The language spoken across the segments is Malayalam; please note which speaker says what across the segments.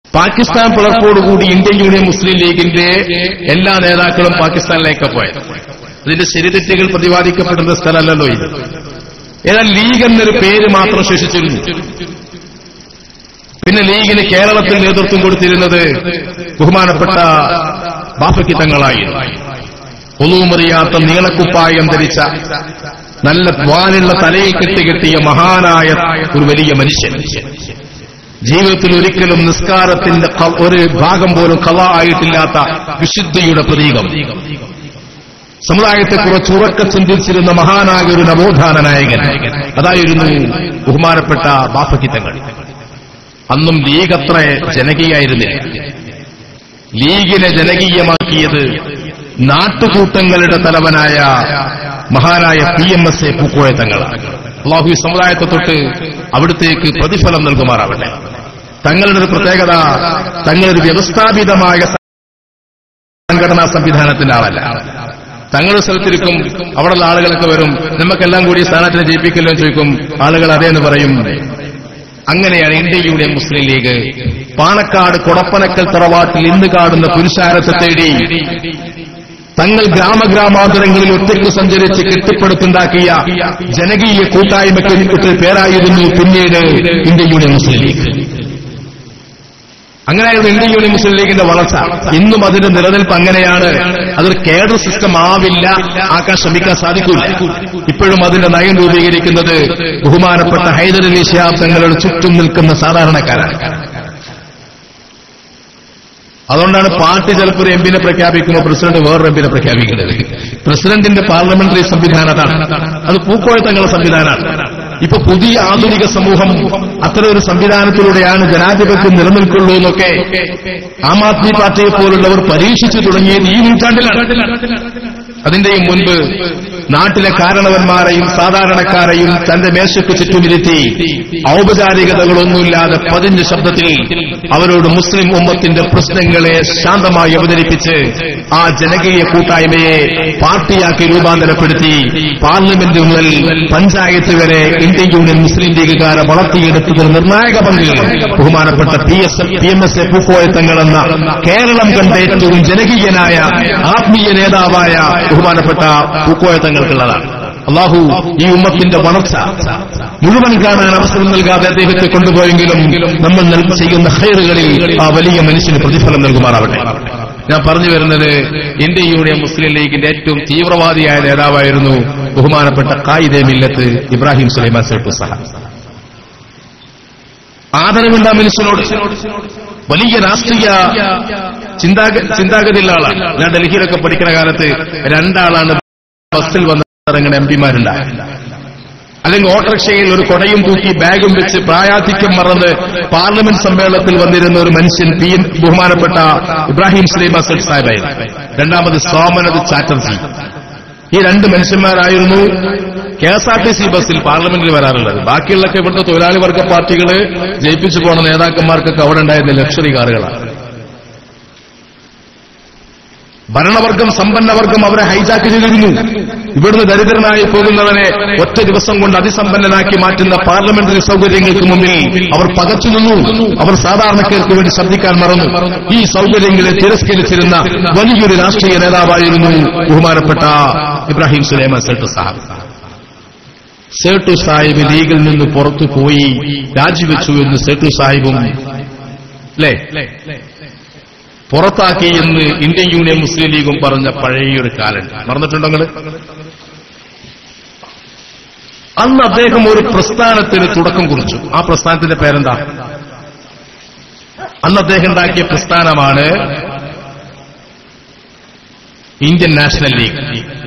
Speaker 1: പാകിസ്ഥാൻ പിളർപ്പോടുകൂടി ഇന്ത്യൻ യൂണിയൻ മുസ്ലിം ലീഗിന്റെ എല്ലാ നേതാക്കളും പാകിസ്ഥാനിലേക്ക് പോയത് ഇതിന്റെ ശരിതെറ്റുകൾ പ്രതിപാദിക്കപ്പെടുന്ന സ്ഥലമല്ലല്ലോ ഇത് ഏതായാൽ ലീഗ് എന്നൊരു പേര് മാത്രം ശേഷിച്ചിരുന്നു പിന്നെ ലീഗിന് കേരളത്തിൽ നേതൃത്വം കൊടുത്തിരുന്നത് ബഹുമാനപ്പെട്ട ബാഫക്കി തങ്ങളായിരുന്നു ഒന്നുമറിയാത്ത നീളക്കുപ്പായം ധരിച്ച നല്ല വാലുള്ള തലയിൽ കെട്ടി കെട്ടിയ മഹാനായ ഒരു വലിയ മനുഷ്യൻ ജീവിതത്തിൽ ഒരിക്കലും നിസ്കാരത്തിന്റെ ക- ഒരു ഭാഗം പോലും കഥ ആയിട്ടില്ലാത്ത വിശുദ്ധിയുടെ പ്രതീകം സമുദായത്തെ കുറച്ച് ഉറക്ക ചിന്തിച്ചിരുന്ന മഹാനായ ഒരു നവോത്ഥാന നായകൻ അതായിരുന്നു ബഹുമാനപ്പെട്ട ബാപ്പക്കിത്തങ്ങൾ അന്നും ലീഗ് അത്ര ജനകീയായിരുന്നില്ല ലീഗിനെ ജനകീയമാക്കിയത് നാട്ടുകൂട്ടങ്ങളുടെ തലവനായ മഹാനായ P M S A Pookoya തങ്ങളാണ് അള്ളാഹു ഈ സമുദായത്തെ തൊട്ട് അവിടത്തേക്ക് പ്രതിഫലം നൽകുമാറാവട്ടെ തങ്ങളുടെ ഒരു പ്രത്യേകത തങ്ങളൊരു വ്യവസ്ഥാപിതമായ സംഘടനാ സംവിധാനത്തിന്റെ ആളല്ല തങ്ങളുടെ സ്ഥലത്തിരിക്കും അവിടെയുള്ള ആളുകളൊക്കെ വരും നമുക്കെല്ലാം കൂടി സ്ഥാനത്തിന് ജയിപ്പിക്കല്ലോ എന്ന് ചോദിക്കും ആളുകൾ അതേന്ന് പറയും അങ്ങനെയാണ് Indian Union Muslim League Panakkad Kodappanakkal തറവാട്ടിൽ ഇന്ന് കാണുന്ന പുരുഷാരത്തെ തേടി തങ്ങൾ ഗ്രാമഗ്രാമാന്തരങ്ങളിൽ ഒറ്റയ്ക്ക് സഞ്ചരിച്ച് കെട്ടിപ്പടുത്തുണ്ടാക്കിയ ജനകീയ കൂട്ടായ്മയ്ക്ക് ഒരു പേരായിരുന്നു പിന്നീട് ഇന്ത്യൻ യൂണിയൻ മുസ്ലിം ലീഗ് അങ്ങനെയായിരുന്നു ഇന്ത്യൻ യൂണിയൻ മുസ്ലിം ലീഗിന്റെ വളർച്ച ഇന്നും അതിന്റെ നിലനിൽപ്പ് അങ്ങനെയാണ് അതൊരു കേഡർ സിസ്റ്റം ആവില്ല ആക്കാൻ ശ്രമിക്കാൻ സാധിക്കില്ല ഇപ്പോഴും അതിന്റെ നയം രൂപീകരിക്കുന്നത് ബഹുമാനപ്പെട്ട ഹൈദരലി ശിഹാബ് തങ്ങളുടെ ചുറ്റും നിൽക്കുന്ന സാധാരണക്കാരാണ് അതുകൊണ്ടാണ് പാർട്ടി ചിലപ്പോൾ ഒരു എംപിനെ പ്രഖ്യാപിക്കുമ്പോൾ പ്രസിഡന്റ് വേറൊരു എംപിനെ പ്രഖ്യാപിക്കുന്നത് പ്രസിഡന്റിന്റെ പാർലമെന്ററി സംവിധാനം അതാണ് അത് പൂക്കോയ തങ്ങളുടെ സംവിധാനമാണ് ഇപ്പൊ പുതിയ ആധുനിക സമൂഹം അത്തരം ഒരു സംവിധാനത്തിലൂടെയാണ് ജനാധിപത്യം നിലനിൽക്കുള്ളൂ എന്നൊക്കെ ആം ആദ്മി പാർട്ടിയെ പോലുള്ളവർ പരീക്ഷിച്ചു തുടങ്ങിയത് ഈ നൂറ്റാണ്ടിലാണ് അതിന്റെയും മുൻപ് നാട്ടിലെ കാരണവന്മാരെയും സാധാരണക്കാരെയും തന്റെ മേശയ്ക്ക് ചുറ്റുമിരുത്തി ഔപചാരികതകളൊന്നുമില്ലാതെ പതിഞ്ഞ ശബ്ദത്തിൽ അവരോട് മുസ്ലിം ഉമ്മത്തിന്റെ പ്രശ്നങ്ങളെ ശാന്തമായി അവതരിപ്പിച്ച് ആ ജനകീയ കൂട്ടായ്മയെ പാർട്ടിയാക്കി രൂപാന്തരപ്പെടുത്തി പാർലമെന്റ് മുതൽ പഞ്ചായത്ത് വരെ ഇന്ത്യൻ യൂണിയൻ മുസ്ലിം ലീഗുകാരെ വളർത്തിയെടുത്തതിൽ നിർണായക പങ്ക് ബഹുമാനപ്പെട്ട P S P M S A പൂക്കോയത്തങ്ങളെന്ന കേരളം കണ്ട ഏറ്റവും ജനകീയനായ ആത്മീയ നേതാവായ ബഹുമാനപ്പെട്ട പൂക്കോയത്തങ്ങൾക്കുള്ളതാണ് അള്ളാഹു ഈ ഉമ്മത്തിന്റെ വളർച്ച മുഴുവൻ കാണാൻ അവസരം നൽകാതെ അദ്ദേഹത്തെ കൊണ്ടുപോയെങ്കിലും നമ്മൾ നൽ- ചെയ്യുന്ന ഹൈറുകളിൽ ആ വലിയ മനുഷ്യന് പ്രതിഫലം നൽകുമാറാവട്ടെ ഞാൻ പറഞ്ഞു വരുന്നത് ഇന്ത്യൻ യൂണിയൻ മുസ്ലിം ലീഗിന്റെ ഏറ്റവും തീവ്രവാദിയായ നേതാവായിരുന്നു ബഹുമാനപ്പെട്ട കായിദേ മില്ലത്ത് ഇബ്രാഹിം സുലൈമാൻ സേട്ടു സഹ ആദരവുണ്ട മനുഷ്യനോട് വലിയ രാഷ്ട്രീയ ചിന്താഗ ചിന്താഗതിയുള്ള ആളാണ് ഞാൻ ഡൽഹിയിലൊക്കെ പഠിക്കുന്ന കാലത്ത് രണ്ടാളാണ് ബസ്സിൽ വന്നിറങ്ങുന്ന എം പിമാരുണ്ടായി അല്ലെങ്കിൽ ഓട്ടോറിക്ഷയിൽ ഒരു കൊടയും തൂക്കി ബാഗും വെച്ച് പ്രായാധിക്യം മറന്ന് പാർലമെന്റ് സമ്മേളനത്തിൽ വന്നിരുന്ന ഒരു മനുഷ്യൻ പി എം ബഹുമാനപ്പെട്ട ഇബ്രാഹിം സ്ലീമ സെഡ് സാഹിബായിരുന്നു രണ്ടാമത് സോമനത് ചാറ്റർജി ഈ രണ്ട് മനുഷ്യന്മാരായിരുന്നു K S R T C ബസ്സിൽ പാർലമെന്റിൽ വരാറുള്ളത് ബാക്കിയുള്ളൊക്കെ ഇവിടുത്തെ തൊഴിലാളി വർഗ പാർട്ടികള് ജയിപ്പിച്ചു പോണ നേതാക്കന്മാർക്കൊക്കെ അവിടെ ഉണ്ടായിരുന്ന ലക്ഷറി കാറുകളാണ് ഭരണവർഗം സമ്പന്നവർഗം അവരെ ഹൈജാക്ക് ചെയ്തിരുന്നു ഇവിടുന്ന് ദരിദ്രനായി പോകുന്നവനെ ഒറ്റ ദിവസം കൊണ്ട് അതിസമ്പന്നനാക്കി മാറ്റുന്ന പാർലമെന്ററി സൗകര്യങ്ങൾക്ക് മുന്നിൽ അവർ പകച്ചു നിന്നു അവർ സാധാരണക്കാർക്ക് വേണ്ടി ശബ്ദിക്കാൻ മറന്നു ഈ സൗകര്യങ്ങളെ തിരസ്കരിച്ചിരുന്ന വലിയൊരു രാഷ്ട്രീയ നേതാവായിരുന്നു ബഹുമാനപ്പെട്ട ഇബ്രാഹിം സുലൈമാൻ സെൽട്ട് സാഹിബ് സേട്ടു സാഹിബ് ലീഗിൽ നിന്ന് പുറത്തു പോയി രാജിവെച്ചു എന്ന് സേട്ടു സാഹിബും അല്ലേ പുറത്താക്കി എന്ന് ഇന്ത്യൻ യൂണിയൻ മുസ്ലിം ലീഗും പറഞ്ഞ പഴയൊരു കാലം മറന്നിട്ടുണ്ടോ നിങ്ങള് അന്ന് അദ്ദേഹം ഒരു പ്രസ്ഥാനത്തിന് തുടക്കം കുറിച്ചു ആ പ്രസ്ഥാനത്തിന്റെ പേരെന്താ അന്ന് അദ്ദേഹം ഉണ്ടാക്കിയ പ്രസ്ഥാനമാണ് Indian National League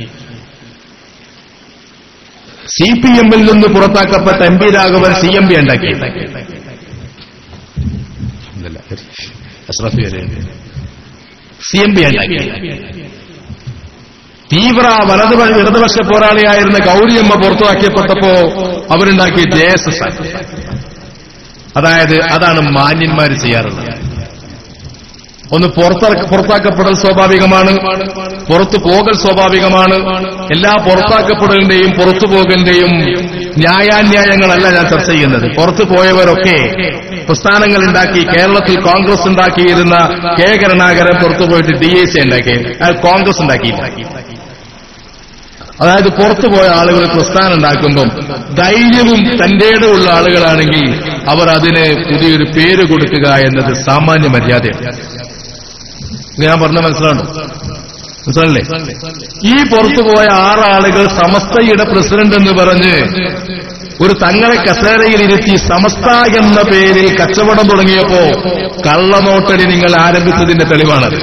Speaker 1: C P എമ്മിൽ നിന്ന് പുറത്താക്കപ്പെട്ട M P Raghavan C M P ഉണ്ടാക്കി അഷ്റഫി സി എം പി ഉണ്ടാക്കി തീവ്ര വലതു ഇടതുപക്ഷ പോരാളിയായിരുന്ന ഗൗരിയമ്മ പുറത്തുവാക്കിയപ്പെട്ടപ്പോ അവരുണ്ടാക്കിയ ജെ എസ് എസ് അതായത് അതാണ് മാന്യന്മാർ ചെയ്യാറുള്ളത് ഒന്ന് പുറത്തിറക്ക പുറത്താക്കപ്പെടൽ സ്വാഭാവികമാണ് പുറത്തു പോകൽ സ്വാഭാവികമാണ് എല്ലാ പുറത്താക്കപ്പെടലിന്റെയും പുറത്തു പോകലിന്റെയും ന്യായാന്യായങ്ങളല്ല ഞാൻ ചർച്ച ചെയ്യുന്നത് പുറത്തു പോയവരൊക്കെ പ്രസ്ഥാനങ്ങൾ ഉണ്ടാക്കി കേരളത്തിൽ കോൺഗ്രസ് ഉണ്ടാക്കിയിരുന്ന കെ കരുണാകരൻ പുറത്തു പോയിട്ട് ഡി എ സി ഉണ്ടാക്കി അയാൾ കോൺഗ്രസ് ഉണ്ടാക്കിയില്ല അതായത് പുറത്തുപോയ ആളുകൾ പ്രസ്ഥാനം ഉണ്ടാക്കുമ്പം ധൈര്യവും തന്റേടെ ഉള്ള ആളുകളാണെങ്കിൽ അവർ അതിന് പുതിയൊരു പേര് കൊടുക്കുക എന്നത് സാമാന്യ മര്യാദയാണ് ഇത് ഞാൻ പറഞ്ഞ മനസ്സിലാണോ മനസ്സിലല്ലേ ഈ പുറത്തുപോയ ആറാളുകൾ സമസ്തയുടെ പ്രസിഡന്റ് എന്ന് പറഞ്ഞ് ഒരു തങ്ങളെ കസേരയിൽ ഇരുത്തി സമസ്ത എന്ന പേരിൽ കച്ചവടം തുടങ്ങിയപ്പോ കള്ളനോട്ടടി നിങ്ങൾ ആരംഭിച്ചതിന്റെ തെളിവാണത്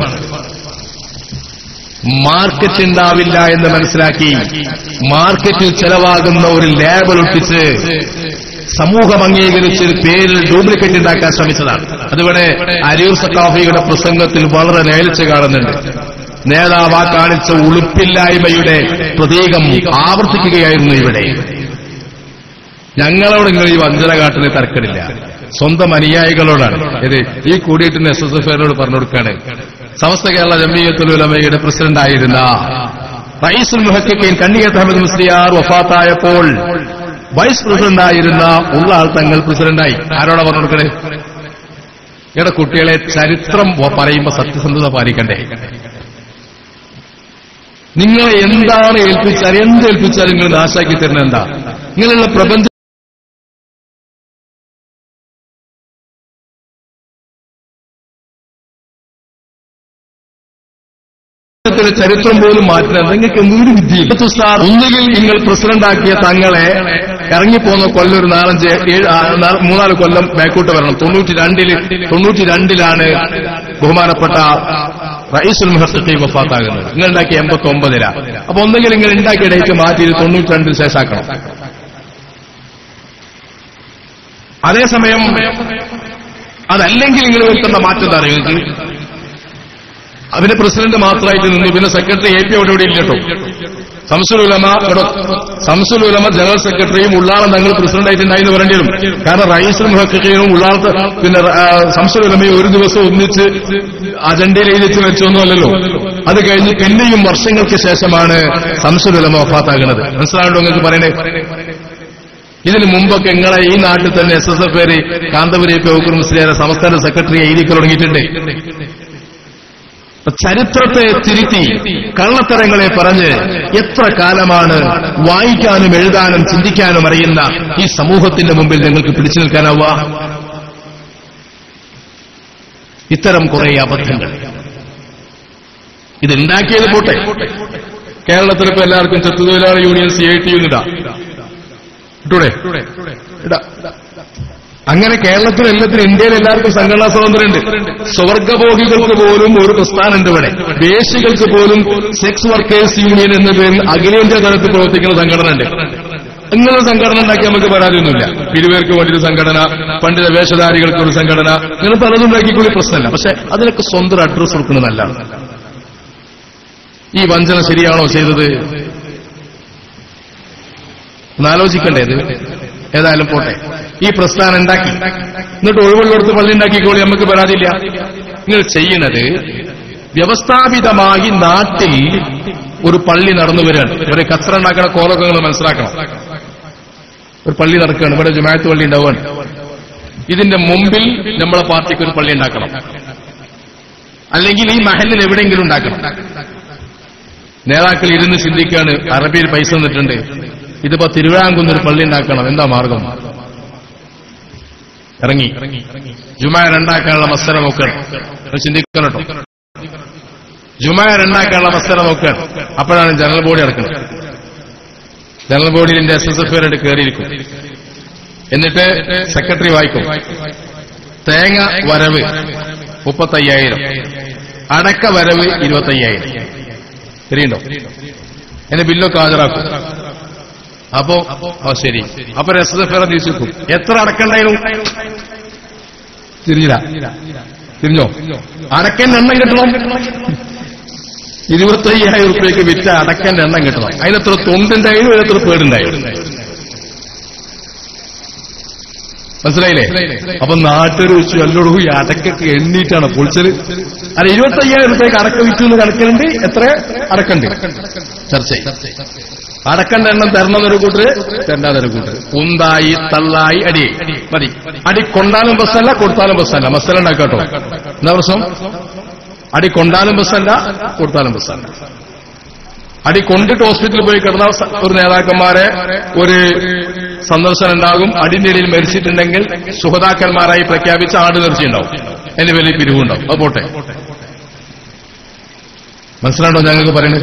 Speaker 1: മാർക്കറ്റ് ഉണ്ടാവില്ല എന്ന് മനസ്സിലാക്കി മാർക്കറ്റിൽ ചെലവാകുന്ന ഒരു ലേബൽ ഒട്ടിച്ച് സമൂഹം അംഗീകരിച്ച് ഒരു പേരിൽ ഡ്യൂപ്ലിക്കേറ്റ് ഉണ്ടാക്കാൻ ശ്രമിച്ചതാണ് അതിവിടെ അരിയൂർ സക്കാഫിയുടെ പ്രസംഗത്തിൽ വളരെ നേലിച്ച് കാണുന്നുണ്ട് നേതാവ് ആ കാണിച്ച ഉളുപ്പില്ലായ്മയുടെ പ്രതീകം ആവർത്തിക്കുകയായിരുന്നു ഇവിടെ ഞങ്ങളോട് നിങ്ങൾ ഈ വഞ്ചന കാട്ടിന് തർക്കടില്ല സ്വന്തം അനുയായികളോടാണ് ഇത് ഈ കൂടിയിട്ടിന് എസ് എസ് എഫ് ഐനോട് പറഞ്ഞു കൊടുക്കാണ് സമസ്ത കേരള ജമീയത്തുൽ ഉലമയുടെ പ്രസിഡന്റ് ആയിരുന്ന റയീസുൽ മുഹക്കിൻ കണ്ണിയത്ത് അഹമ്മദ് മുസ്ലിയാർ വഫാത്തായപ്പോൾ വൈസ് പ്രസിഡന്റ് ആയിരുന്ന ഉള്ള ആൾ തങ്ങൾ പ്രസിഡന്റായി ആരോടാ പറഞ്ഞു കൊടുക്കണേ ഇവിടെ കുട്ടികളെ ചരിത്രം പറയുമ്പോ സത്യസന്ധത പാലിക്കണ്ടേ നിങ്ങളെ എന്താണ് ഏൽപ്പിച്ചാൽ എന്ത് ഏൽപ്പിച്ചാലും നിങ്ങൾ നാശാക്കി തരുന്നത് എന്താ നിങ്ങളുള്ള പ്രപഞ്ച ത്തിന്റെ ചരിത്രം പോലും മാറ്റുന്നത് നിങ്ങൾക്ക് എന്തൊരു വിദ്യയില്ല സാർ ഒന്നുകിൽ നിങ്ങൾ പ്രസിഡന്റാക്കിയ തങ്ങളെ ഇറങ്ങിപ്പോന്ന കൊല്ലം ഒരു നാലഞ്ച് ഏഴ് ആ, നാ- മൂന്നാല് കൊല്ലം ബാക്കോട്ട് വരണം തൊണ്ണൂറ്റി രണ്ടില് തൊണ്ണൂറ്റി രണ്ടിലാണ് ബഹുമാനപ്പെട്ട റയീസുൽ മുഹത്തഖി വഫാത്താകുന്നത് നിങ്ങൾ ഉണ്ടാക്കിയ എൺപത്തി ഒമ്പതില അപ്പൊ ഒന്നുകിൽ നിങ്ങൾ ഉണ്ടാക്കിയ ഡേറ്റ് മാറ്റി ഇത് തൊണ്ണൂറ്റി രണ്ടിന് ശേഷമാക്കണം അതേസമയം അതല്ലെങ്കിൽ നിങ്ങൾ വരുത്തേണ്ട മാറ്റം എന്താ അറിയോ നിങ്ങൾക്ക് അതിന് പ്രസിഡന്റ് മാത്രമായിട്ട് നിന്നു പിന്നെ സെക്രട്ടറി എ പി അവിടെ ഇവിടെ ഇല്ല കേട്ടോ സംസുൽ ഉലമ ഇവിടെ സംസുൽ ഉലമ ജനറൽ സെക്രട്ടറിയും ഉള്ളാളം തങ്ങൾ പ്രസിഡന്റായിട്ടുണ്ടായി എന്ന് പറയേണ്ടി വരും കാരണം റയീസുൽ മുഹക്കയും ഉള്ളാളത്ത് പിന്നെ ആ, സംസുൽ ഉലമയെ ഒരു ദിവസം ഒന്നിച്ച് അജണ്ടയിൽ എഴുതിച്ച് വെച്ചൊന്നും അല്ലല്ലോ അത് കഴിഞ്ഞ് പിന്നെയും വർഷങ്ങൾക്ക് ശേഷമാണ് സംസുൽ ഉലമ വഫാത്താകുന്നത് മനസ്സിലാകണ്ടോ നിങ്ങൾക്ക് പറയണേ ഇതിനു മുമ്പൊക്കെ നിങ്ങളെ ഈ നാട്ടിൽ തന്നെ എസ് എസ് എഫ് പേര് കാന്തപുരി പൗക്കർ മുസ്ലിയാരെ സംസ്ഥാന സെക്രട്ടറി എഴുതി തുടങ്ങിയിട്ടുണ്ട് ചരിത്രത്തെ തിരുത്തി കള്ളത്തരങ്ങളെ പറഞ്ഞ് എത്ര കാലമാണ് വായിക്കാനും എഴുതാനും ചിന്തിക്കാനും അറിയുന്ന ഈ സമൂഹത്തിന്റെ മുമ്പിൽ നിങ്ങൾക്ക് പിടിച്ചു നിൽക്കാനാവുക ഇത്തരം കുറെ അബദ്ധങ്ങൾ ഇതുണ്ടാക്കിയത് പോട്ടെ കേരളത്തിലിപ്പോ എല്ലാവർക്കും ചെത്തുതൊഴിലാളി യൂണിയൻ സി ഐ ടി ഇടാം ഇട്ടൂടെ ഇടാം അങ്ങനെ കേരളത്തിൽ എല്ലാത്തിനും ഇന്ത്യയിൽ എല്ലാവർക്കും സംഘടനാ സ്വാതന്ത്ര്യമുണ്ട് സ്വർഗഭോഗികൾക്ക് പോലും ഒരു പ്രസ്ഥാനമുണ്ട് ഇവിടെ വേശികൾക്ക് പോലും സെക്സ് വർക്കേഴ്സ് യൂണിയൻ എന്ന പേരിൽ അഖിലേന്ത്യാ തലത്തിൽ പ്രവർത്തിക്കുന്ന സംഘടന ഉണ്ട് ഇങ്ങനെ സംഘടന ഉണ്ടാക്കി നമുക്ക് പരാതിയൊന്നുമില്ല പിരിവേർക്ക് വേണ്ടി ഒരു സംഘടന പണ്ഡിത വേഷധാരികൾക്ക് ഒരു സംഘടന ഇങ്ങനെ പലതും ഉണ്ടാക്കിക്കൂടി പ്രശ്നമല്ല പക്ഷെ അതിനൊക്കെ സ്വന്തം അഡ്രസ് കൊടുക്കുന്നത് നല്ലതാണ് ഈ വഞ്ചന ശരിയാണോ ചെയ്തത് ഒന്നാലോചിക്കണ്ടേ ഇത് ഏതായാലും പോട്ടെ ഈ പ്രസ്ഥാനം ഉണ്ടാക്കി എന്നിട്ട് ഒഴിവുള്ളിടത്ത് പള്ളി ഉണ്ടാക്കിക്കോളി നമുക്ക് പരാതിയില്ല നിങ്ങൾ ചെയ്യുന്നത് വ്യവസ്ഥാപിതമായി നാട്ടിൽ ഒരു പള്ളി നടന്നു വരികയാണ് ഒരു കച്ചറ ഉണ്ടാക്കണ കോലൊക്കെ നിങ്ങൾ മനസ്സിലാക്കണം ഒരു പള്ളി നടക്കുകയാണ് ഇവിടെ ജുമായത്ത് പള്ളി ഉണ്ടാവുകയാണ് ഇതിന്റെ മുമ്പിൽ നമ്മളെ പാർട്ടിക്ക് ഒരു പള്ളി ഉണ്ടാക്കണം അല്ലെങ്കിൽ ഈ മഹലിൽ എവിടെയെങ്കിലും ഉണ്ടാക്കണം നേതാക്കൾ ഇരുന്ന് ചിന്തിക്കാണ് അറബിയിൽ പൈസ തന്നിട്ടുണ്ട് ഇതിപ്പോ തിരുവിഴാങ്കുന്ന് ഒരു പള്ളി ഉണ്ടാക്കണം എന്താ മാർഗം ഇറങ്ങി ജുമാ രണ്ടാക്കാനുള്ള മത്സരം നോക്കണം നിങ്ങൾ ചിന്തിക്കണം കേട്ടോ ജുമാ രണ്ടാക്കാനുള്ള മത്സരം നോക്കണം അപ്പോഴാണ് ജനറൽ ബോഡി നടക്കുന്നത് ജനറൽ ബോഡിയിൽ എന്റെ എസ് എസ് എഫ് ആയിട്ട് കയറിയിരിക്കും എന്നിട്ട് സെക്രട്ടറി വായിക്കും തേങ്ങ വരവ് മുപ്പത്തയ്യായിരം അടക്ക വരവ് ഇരുപത്തയ്യായിരം ശരിയുണ്ടോ എന്നെ ബില്ലൊക്കെ ഹാജരാക്കും അപ്പോ ഓ ശരി അപ്പൊ എസ് എസ് എഫ് ആർ തിരിച്ചു എത്ര അടക്കണ്ടായിരുന്നു തിരിഞ്ഞില്ല തിരിഞ്ഞോ അടക്കന്റെ എണ്ണം കിട്ടണം ഇരുപത്തയ്യായിരം റുപ്യക്ക് വിറ്റ അടക്കന്റെ എണ്ണം കിട്ടണം അതിനെത്ര തൊണ്ടുണ്ടായിരുന്നു അതിനെത്ര പേടുണ്ടായിരുന്നു മനസ്സിലായില്ലേ അപ്പൊ നാട്ടുകാർ വെച്ചു എല്ലോടും ഈ അടക്കൊക്കെ എണ്ണീറ്റാണ് പൊളിച്ചത് അല്ല ഇരുപത്തി അയ്യായിരം റുപ്യക്ക് അടക്ക വിറ്റു എന്ന് കണക്കുണ്ട് എത്ര അടക്കണ്ട് ചർച്ച ചെയ്യും. അടക്കണ്ട എണ്ണം തരണമെന്നൊരു കൂട്ടര് തരണ്ടാതൊരു കൂട്ടര് ഉന്തായി തള്ളായി അടി മതി അടി കൊണ്ടാലും ബസ്സല്ല കൊടുത്താലും ബസ്സല്ല മസ്സല ഉണ്ടാക്കാട്ടോ എന്താ പ്രശ്നം അടി കൊണ്ടാലും ബസ്സല്ല കൊടുത്താലും ബസ്സല്ല അടി കൊണ്ടിട്ട് ഹോസ്പിറ്റലിൽ പോയി കിടന്ന സ- ഒരു നേതാക്കന്മാരെ ഒരു സന്ദർശനം ഉണ്ടാകും അതിന്റെ ഇടയിൽ മരിച്ചിട്ടുണ്ടെങ്കിൽ സുഹതാക്കന്മാരായി പ്രഖ്യാപിച്ച ആട് തീർച്ചയുണ്ടാവും എന്റെ വലിയ പിരിവുണ്ടാവും അത് പോട്ടെ മനസ്സിലാണ്ടോ ഞങ്ങൾക്ക് പറയുന്നത്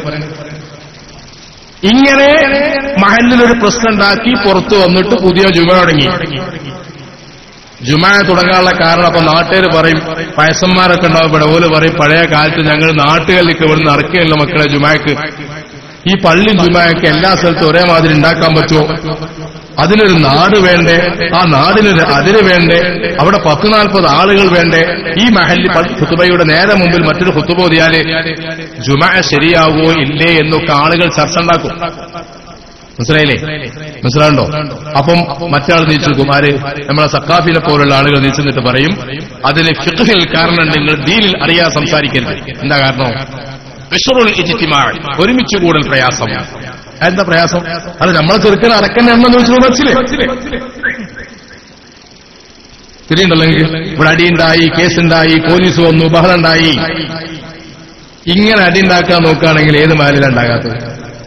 Speaker 1: ഇങ്ങനെ മഹലിലൊരു പ്രശ്നം ഉണ്ടാക്കി പുറത്തു വന്നിട്ട് പുതിയ ജുമ തുടങ്ങി ജുമ തുടങ്ങാനുള്ള കാരണം അപ്പൊ നാട്ടുകാർ പറയും വയസ്സന്മാരൊക്കെ ഉണ്ടാവും ഇവിടെ ഓല് പറയും പഴയ കാലത്ത് ഞങ്ങൾ നാട്ടുകളിലേക്ക് ഇവിടുന്ന് ഇറക്കിയല്ല മക്കളെ ജുമാക്ക് ഈ പള്ളി ജുമായൊക്കെ എല്ലാ സ്ഥലത്തും ഒരേ മാതിരി ഉണ്ടാക്കാൻ പറ്റുമോ അതിനൊരു നാട് വേണ്ടേ ആ നാടിനൊരു അതിര് വേണ്ടേ അവിടെ പത്ത് നാൽപ്പത് ആളുകൾ വേണ്ടേ ഈ മഹല്ലി ഹുത്തുബയുടെ നേരെ മുമ്പിൽ മറ്റൊരു ഹുത്തുബ ഓതിയാല് ജുമ ശരിയാകുമോ ഇല്ലേ എന്നൊക്കെ ആളുകൾ ചർച്ച ഉണ്ടാക്കും മനസ്സിലായില്ലേ മനസ്സിലാണ്ടോ അപ്പം മറ്റാൾ നീച്ചു ആര് നമ്മളെ സക്കാഫിനെ പോലുള്ള ആളുകൾ നീച്ചെന്നിട്ട് പറയും അതിന് ഫിഖിൽ കാരണം നിങ്ങൾ ദീനിൽ അറിയാൻ സംസാരിക്കരുത് എന്താ കാരണം വിഷറുൽ ഇജ്തിമാ ഒരുമിച്ച് കൂടൽ പ്രയാസം എന്താ പ്രയാസം അത് നമ്മളെ ചെറുക്കൻ അടക്കന്നെ എണ്ണം ചോദിച്ചു മനസ്സിലേ തിരിയുണ്ടല്ലോ നിങ്ങൾക്ക്? ഇവിടെ അടിയുണ്ടായി കേസുണ്ടായി പോലീസ് വന്നു ബഹളുണ്ടായി ഇങ്ങനെ അടിയുണ്ടാക്കാൻ നോക്കുകയാണെങ്കിൽ ഏത് മാലിലുണ്ടാകാത്തത്